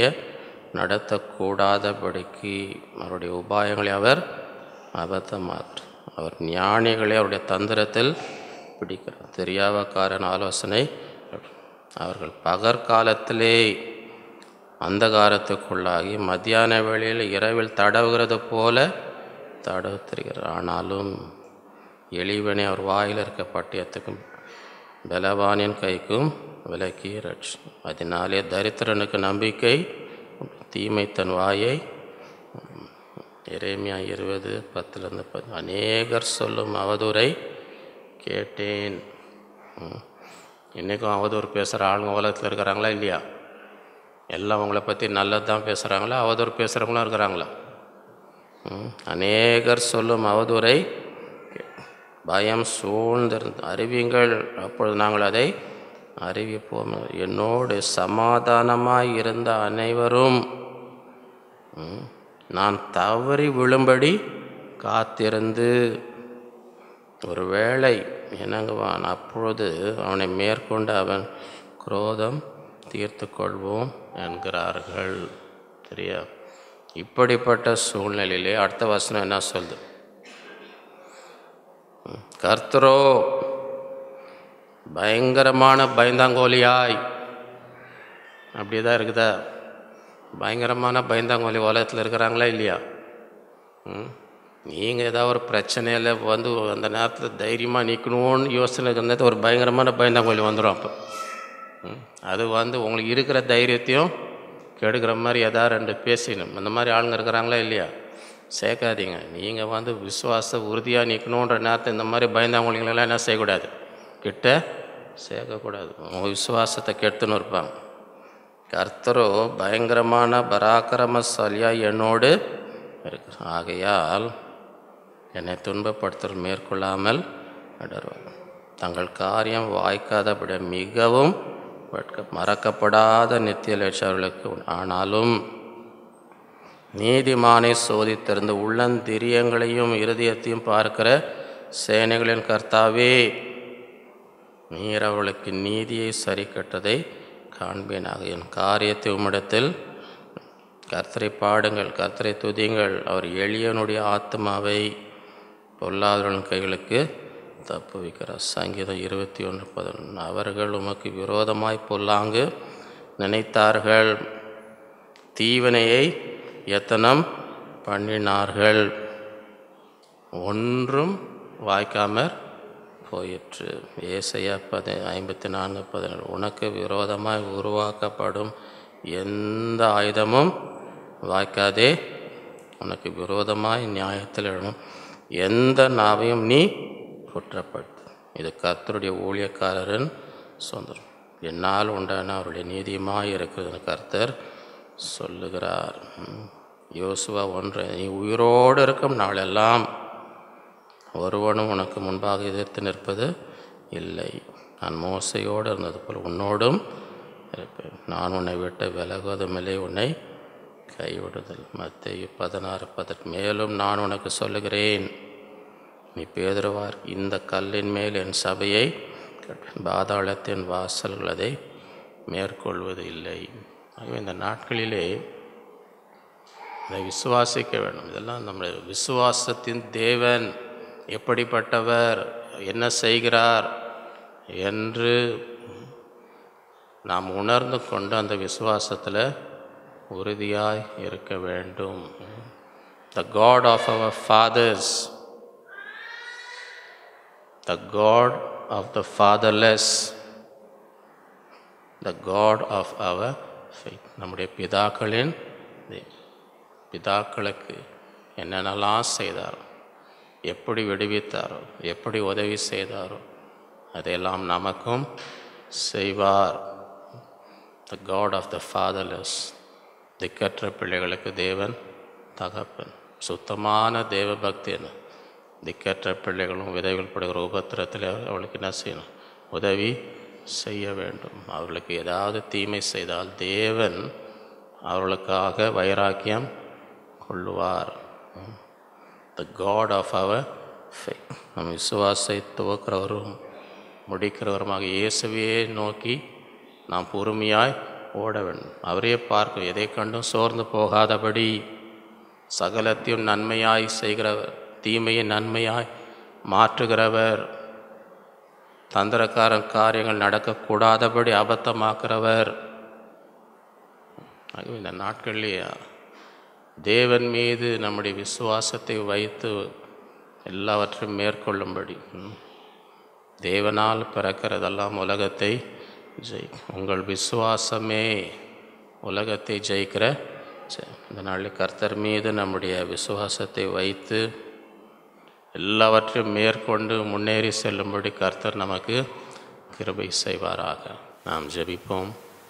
நடத்தக்கூடாதபடிக்கு அவருடைய உபாயங்களை அவர் அபத்தமாக்குறார் அவர் ஞானிகளை அவருடைய தந்திரத்தில் பிடிக்கிறார் தெரியாதக்காரன் ஆலோசனை அவர்கள் பகற்காலத்திலே அந்தகாரத்துக்குள்ளாகி மத்தியான வேளையில் இரவில் தடவுகிறது போல தடவு தெரிகிறார் ஆனாலும் எளிவனை அவர் வாயில் இருக்க பட்டயத்துக்கும் பலவானின் கைக்கும் விலக்கி ரட்சி அதனாலே தரித்திரனுக்கு நம்பிக்கை தீமை தன் வாயை எரேமியா இருபது பத்துலேருந்து பத்து அநேகர் சொல்லும் அவதூறை கேட்டேன் ம். இன்றைக்கும் அவதூறு பேசுகிற ஆளுங்க உலகத்தில் இருக்கிறாங்களா இல்லையா எல்லாம் அவங்கள பற்றி நல்லது தான் பேசுகிறாங்களா அவதூறு பேசுகிறவங்களும் இருக்கிறாங்களா ம். அநேகர் சொல்லும் அவதூறை கே- பயம் சூழ்ந்திருந்து அறிவிங்கள் அப்பொழுது நாங்கள் அதை அறிவிப்போம் என்னோடு சமாதானமாய் இருந்த அனைவரும் ம், நான் தவறி விழும்படி காத்திருந்து ஒரு வேளை இணங்குவான் அப்பொழுது அவனை மேற்கொண்டு அவன் குரோதம் தீர்த்து கொள்வோம் என்கிறார்கள் சரியா இப்படிப்பட்ட சூழ்நிலையிலே அடுத்த வசனம் என்ன சொல்லுது ம், கர்த்தரோ பயங்கரமான பயந்தாங்கோலியாய் அப்படி தான் இருக்குதா பயங்கரமான பயந்தாங்கோலி உலகத்தில் இருக்கிறாங்களா இல்லையா ம் நீங்கள் ஏதாவது ஒரு பிரச்சனையில் வந்து அந்த நேரத்தில் தைரியமாக நிற்கணும்னு யோசனை இருந்தது ஒரு பயங்கரமான பயந்தாங்கோலி வந்துடும் அப்போ ம். அது வந்து உங்களுக்கு இருக்கிற தைரியத்தையும் கெடுக்கிற மாதிரி ஏதாவது ரெண்டு பேசிடணும் அந்த மாதிரி ஆளுங்க இருக்கிறாங்களா இல்லையா சேர்க்காதீங்க நீங்கள் வந்து விசுவாச உறுதியாக நிற்கணுன்ற நேரத்தை இந்த மாதிரி பயந்தாங்கோலிங்களெல்லாம் என்ன செய்யக்கூடாது கிட்ட சேர்க்கக்கூடாது உங்கள் விசுவாசத்தை கெடுத்துன்னு இருப்பாங்க கர்த்தரோ பயங்கரமான பராக்கிரமசாலியா என்னோடு இருக்கு ஆகையால் என்னை துன்பப்படுத்தல் மேற்கொள்ளாமல் இடர்வார் தங்கள் காரியம் வாய்க்காதபடி மிகவும் வெட்க- மறக்கப்படாத நித்திய லட்சர்களுக்கு ஆனாலும் நீதிமானை சோதித்திருந்து உள்ளந்திரியங்களையும் இருதயத்தையும் பார்க்கிற சேனைகளின் கர்த்தாவே நீர் அவளுக்கு நீதியை சரி கட்டதை காண்பேனாக என் காரியத்தை உம்மிடத்தில் கர்த்தரை பாடுங்கள் கர்த்தரை துதியுங்கள் அவர் எளியனுடைய ஆத்மாவை பொல்லாதவர்களின் கைகளுக்கு தப்பு வைக்கிறார் சங்கீதம் இருபத்தி ஒன்று பதினொன்று அவர்கள் உமக்கு விரோதமாய் பொல்லாங்கு நினைத்தார்கள் தீவனையை எத்தனம் பண்ணினார்கள் ஒன்றும் வாய்க்காமற் போயிற்று ஏசையா பத ஐம்பத்தி நான்கு பதினேழு உனக்கு விரோதமாய் உருவாக்கப்படும் எந்த ஆயுதமும் வாய்க்காதே உனக்கு விரோதமாய் நியாயத்தில் எழும் எந்த நாவையும் நீ குற்றப்படுத்து இது கர்த்தருடைய ஊழியக்காரரின் சொந்தம் என்னால் உண்டான அவருடைய நீதியமாய் இருக்கிறது கர்த்தர் சொல்லுகிறார் ம். யோசுவா ஒன்று நீ உயிரோடு இருக்கும் நாளெல்லாம் ஒருவனும் உனக்கு முன்பாக எதிர்த்து நிற்பது இல்லை நான் மோசையோடு இருந்தது போல் உன்னோடும் இருப்பேன் நான் உன்னை விட்டு விலகுவதுமில்லை உன்னை கைவிடுதல் மத்திய பதினாறு பதினெட்டு மேலும் நான் உனக்கு சொல்லுகிறேன் நீ பேதுருவார் இந்த கல்லின் மேல் என் சபையை கட்டுவேன். பாதாளத்தின் வாசல்கள் அதை மேற்கொள்வது இல்லை ஆகவே இந்த நாட்களிலே இதை விசுவாசிக்க வேண்டும் இதெல்லாம் நம்முடைய விசுவாசத்தின் தேவன் எப்படிப்பட்டவர் என்ன செய்கிறார் என்று நாம் உணர்ந்து கொண்டு அந்த விசுவாசத்தில் உறுதியாய் இருக்க வேண்டும் the God of our fathers the God of the fatherless the God of our faith நம்முடைய பிதாக்களின் தெய்வம். பிதாக்களுக்கு என்னென்னலாம் செய்தாரோ எப்படி விடுவித்தாரோ எப்படி உதவி செய்தாரோ அதையெல்லாம் நமக்கும் செய்வார் the God of the fatherless திக்கற்ற பிள்ளைகளுக்கு தேவன் தகப்பன் சுத்தமான தேவ பக்தின்னு திக்கற்ற பிள்ளைகளும் விதைகள் படுகிற உபத்திரத்தில் அவளுக்கு என்ன செய்யணும் உதவி செய்ய வேண்டும் அவர்களுக்கு ஏதாவது தீமை செய்தால் தேவன் அவர்களுக்காக வைராக்கியம் கொள்ளுவார் the God of our faith நம் விசுவாசை துவக்கிறவரும் முடிக்கிறவருமாக இயேசுவையே நோக்கி நாம் பொறுமையாய் ஓட வேண்டும் அவரே பார்க்க எதை கண்டும் சோர்ந்து போகாதபடி சகலத்தையும் நன்மையாய் செய்கிறவர் தீமையை நன்மையாய் மாற்றுகிறவர் தந்திரக்காரன் காரியங்கள் நடக்கக்கூடாதபடி அபத்தமாக்குறவர் ஆகவே இந்த நாட்களிலேயே தேவன் மீது நம்முடைய விசுவாசத்தை வைத்து எல்லாவற்றையும் மேற்கொள்ளும்படி ம். தேவனால் பிறக்கிறதெல்லாம் உலகத்தை ஜெய் உங்கள் விசுவாசமே உலகத்தை ஜெயிக்கிற ஜெ- இந்த நாளில் கர்த்தர் மீது நம்முடைய விசுவாசத்தை வைத்து எல்லாவற்றையும் மேற்கொண்டு முன்னேறி செல்லும்படி கர்த்தர் நமக்கு கிருபை செய்வாராக நாம் ஜெபிப்போம்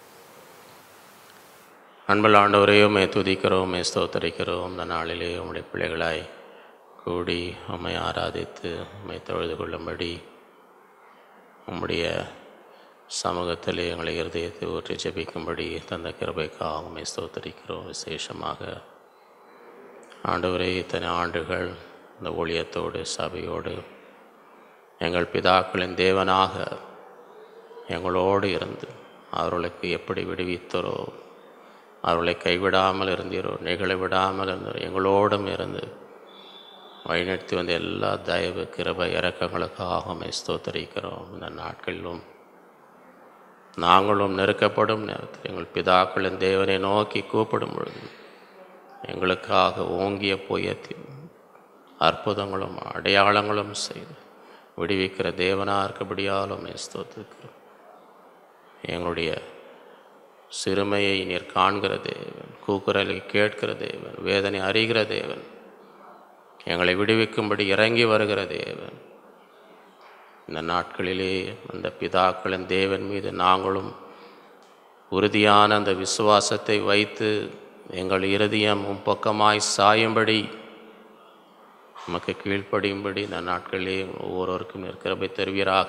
அன்பல் ஆண்டவரையும் மே துதிக்கிறோம் மே ஸ்தோத்தரிக்கிறோம் இந்த நாளிலே உம்முடைய பிள்ளைகளாய் கூடி உம்மை ஆராதித்து உம்மை தொழுது கொள்ளும்படி உம்முடைய சமூகத்திலே எங்களை இருதயத்தை ஊற்றி ஜெபிக்கும்படி தந்த கிருபைக்காக உம்மை ஸ்தோத்தரிக்கிறோம் விசேஷமாக ஆண்டவரே இத்தனை ஆண்டுகள் இந்த ஊழியத்தோடு சபையோடு எங்கள் பிதாக்களின் தேவனாக எங்களோடு இருந்து அவர்களுக்கு எப்படி விடுவித்தரோ அவர்களை கைவிடாமல் இருந்தீரோ நிகழ விடாமல் இருந்தீரோ எங்களோடும் இருந்து வழிநடத்தி வந்த எல்லா தயவு கிருபை இறக்கங்களுக்காக உம்மை ஸ்தோத்தரிக்கிறோம் இந்த நாட்களிலும் நாங்களும் நெருக்கப்படும் நேரத்தில் எங்கள் பிதாக்களின் தேவனை நோக்கி கூப்பிடும் பொழுது எங்களுக்காக ஓங்கிய புயத்தில் அற்புதங்களும் அடையாளங்களும் செய்து விடுவிக்கிற தேவனாக இருக்கபடியாலும் ஸ்தோத்திருக்கிறோம் எங்களுடைய சிறுமையை நீர் காண்கிற தேவன் கூக்குரலை கேட்கிற தேவன் வேதனை அறிகிற தேவன் எங்களை விடுவிக்கும்படி இறங்கி வருகிற தேவன் இந்த நாட்களிலே அந்த பிதாக்களின் தேவன் மீது நாங்களும் உறுதியான அந்த விசுவாசத்தை வைத்து எங்கள் இருதயம் உம் பக்கமாய் சாயும்படி நமக்கு கீழ்ப்படியும்படி இந்த நாட்களிலே ஒவ்வொருவருக்கும் இருக்கிறபை தருவீராக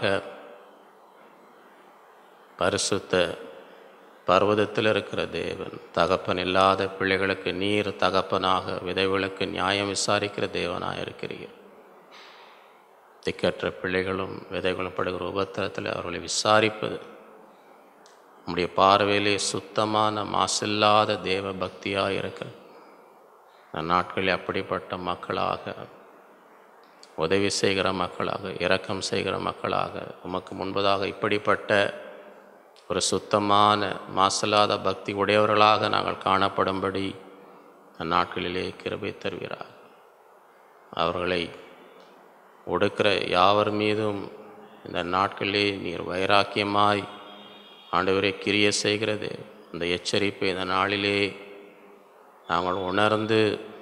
பரிசுத்த பர்வதத்தில் இருக்கிற தேவன் தகப்பன் இல்லாத பிள்ளைகளுக்கு நீர் தகப்பனாக விதைகளுக்கு நியாயம் விசாரிக்கிற தேவனாக இருக்கிறீர் திக்கற்ற பிள்ளைகளும் விதைகளும் படுகிற உபத்திரத்தில் அவர்களை விசாரிப்பது நம்முடைய பார்வையிலே சுத்தமான மாசில்லாத தேவ பக்தியாக இருக்கிற இந்த நாட்களில் அப்படிப்பட்ட மக்களாக உதவி செய்கிற மக்களாக இரக்கம் செய்கிற மக்களாக உமக்கு முன்பதாக இப்படிப்பட்ட ஒரு சுத்தமான மாசலாத பக்தி உடையவர்களாக நாங்கள் காணப்படும்படி அந்நாட்களிலே கிருபை தருகிறார் அவர்களை ஒடுக்கிற யாவர் மீதும் இந்த நாட்களிலே நீர் வைராக்கியமாய் ஆண்டவரை கிரிய செய்கிறது அந்த எச்சரிப்பை இந்த நாளிலே நாங்கள் உணர்ந்து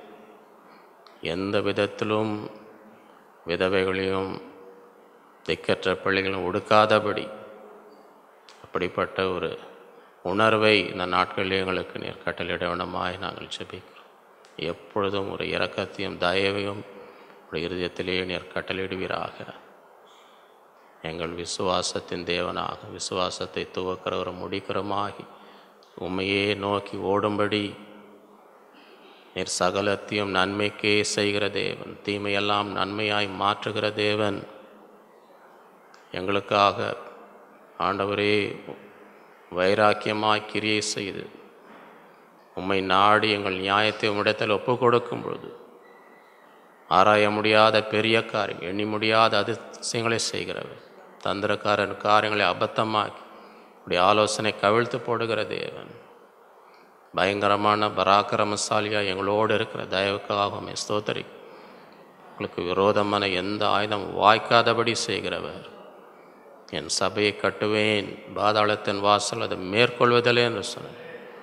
எந்த விதத்திலும் விதவைகளையும் திக்கற்ற பிள்ளைகளும் ஒடுக்காதபடி அப்படிப்பட்ட ஒரு உணர்வை இந்த நாட்களில் எங்களுக்கு நீர் கட்டளையிட வேண்டுமாய் நாங்கள் செபிக்கிறோம் எப்பொழுதும் ஒரு இரக்கத்தையும் தயவையும் ஒரு இருதயத்திலே நீர் கட்டளையிடுவீராக எங்கள் விசுவாசத்தின் தேவனாக விசுவாசத்தை துவக்கிறவரும் முடிக்கிறமாகி உண்மையே நோக்கி ஓடும்படி நீர் சகலத்தையும் நன்மைக்கே செய்கிற தேவன் தீமையெல்லாம் நன்மையாய் மாற்றுகிற தேவன் எங்களுக்காக ஆண்டவரே வைராக்கியமாய் கிரியை செய்து உம்மை நாடி எங்கள் நியாயத்தை உம்மிடத்தில் ஒப்பு கொடுக்கும் பொழுது ஆராய முடியாத பெரிய காரியம் எண்ணி முடியாத அதிசயங்களை செய்கிறவர் தந்திரக்காரன் காரியங்களை அபத்தமாக்கி இப்படி ஆலோசனை கவிழ்த்து போடுகிற தேவன் பயங்கரமான பராக்கிரமசாலியாக எங்களோடு இருக்கிற தயவுக்காகவுமே ஸ்தோத்தரி உங்களுக்கு விரோதமான எந்த ஆயுதம் வாய்க்காதபடி செய்கிறவர் என் சபையை கட்டுவேன் பாதாளத்தின் வாசல் அதை மேற்கொள்வதில்லை என்று சொன்னேன்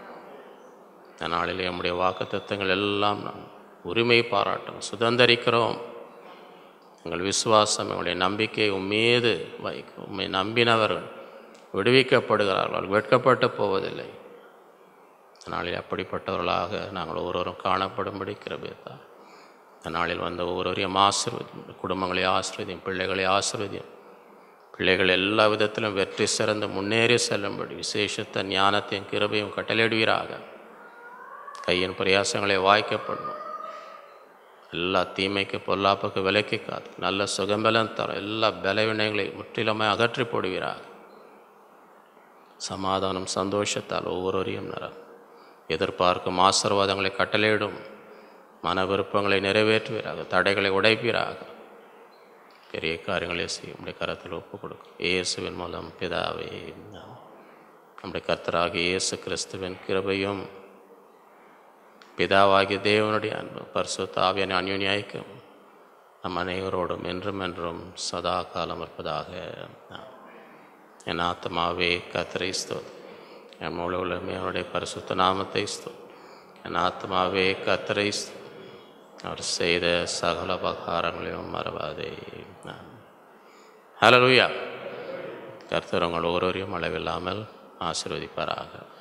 இந்த நாளிலே நம்முடைய வாக்குத்தத்தங்கள் எல்லாம் நாம் உரிமை பாராட்டும் சுதந்திரிக்கிறோம் எங்கள் விசுவாசம் எங்களுடைய நம்பிக்கை உம்மீது வைக்கும் உம்மை நம்பினவர்கள் விடுவிக்கப்படுகிறார்கள் வெட்கப்பட்டு போவதில்லை இந்த நாளில் அப்படிப்பட்டவர்களாக நாங்கள் ஒவ்வொருவரும் காணப்படும்படி கிருபைத்தான் இந்த நாளில் வந்த ஒவ்வொருவரையும் ஆசிர்வதியும் குடும்பங்களை ஆசிர்வதியும் பிள்ளைகளை ஆசிர்வதியும் பிள்ளைகள் எல்லா விதத்திலும் வெற்றி சிறந்து முன்னேறி செல்லும்படி விசேஷத்த ஞானத்தையும் கிருபையும் கட்டளையிடுவீராக கையின் பிரயாசங்களை வாய்க்கப்படணும் எல்லா தீமைக்கு பொல்லாப்புக்கு விலக்கி காத்து நல்ல சுகம்பலம் தரும் எல்லா பலவினங்களை முற்றிலுமாய் அகற்றி போடுவீராக சமாதானம் சந்தோஷத்தால் ஒவ்வொருவரையும் நிற எதிர்பார்க்கும் ஆசீர்வாதங்களை கட்டளையிடும் மன விருப்பங்களை நிறைவேற்றுவீராக தடைகளை உடைப்பீராக பெரிய காரியங்களை செய்ய நம்முடைய கரத்தில் ஒப்பு கொடுக்கும் இயேசுவின் மூலம் பிதாவே நம்முடைய கர்த்தராகிய இயேசு கிறிஸ்துவின் கிருபையும் பிதாவாகிய தேவனுடைய அன்பு பரிசுத்த ஆவியான அந்யுன்யாய்க்கும் நம் அனைவரோடும் என்றும் என்றும் சதா காலம் இருப்பதாக என் ஆத்மாவே கத்தரை ஸ்தோத் என் முழு உலகமே அவருடைய பரிசுத்த நாமத்தை ஸ்தோ என் ஆத்மாவே கத்தரை ஸ்தோத் அவர் செய்த சகல பகாரங்களையும் மறவாதே ஹலலுயா கர்த்தர் உங்கள் ஒவ்வொருவரையும் அளவில்லாமல் ஆசீர்வதிப்பாராக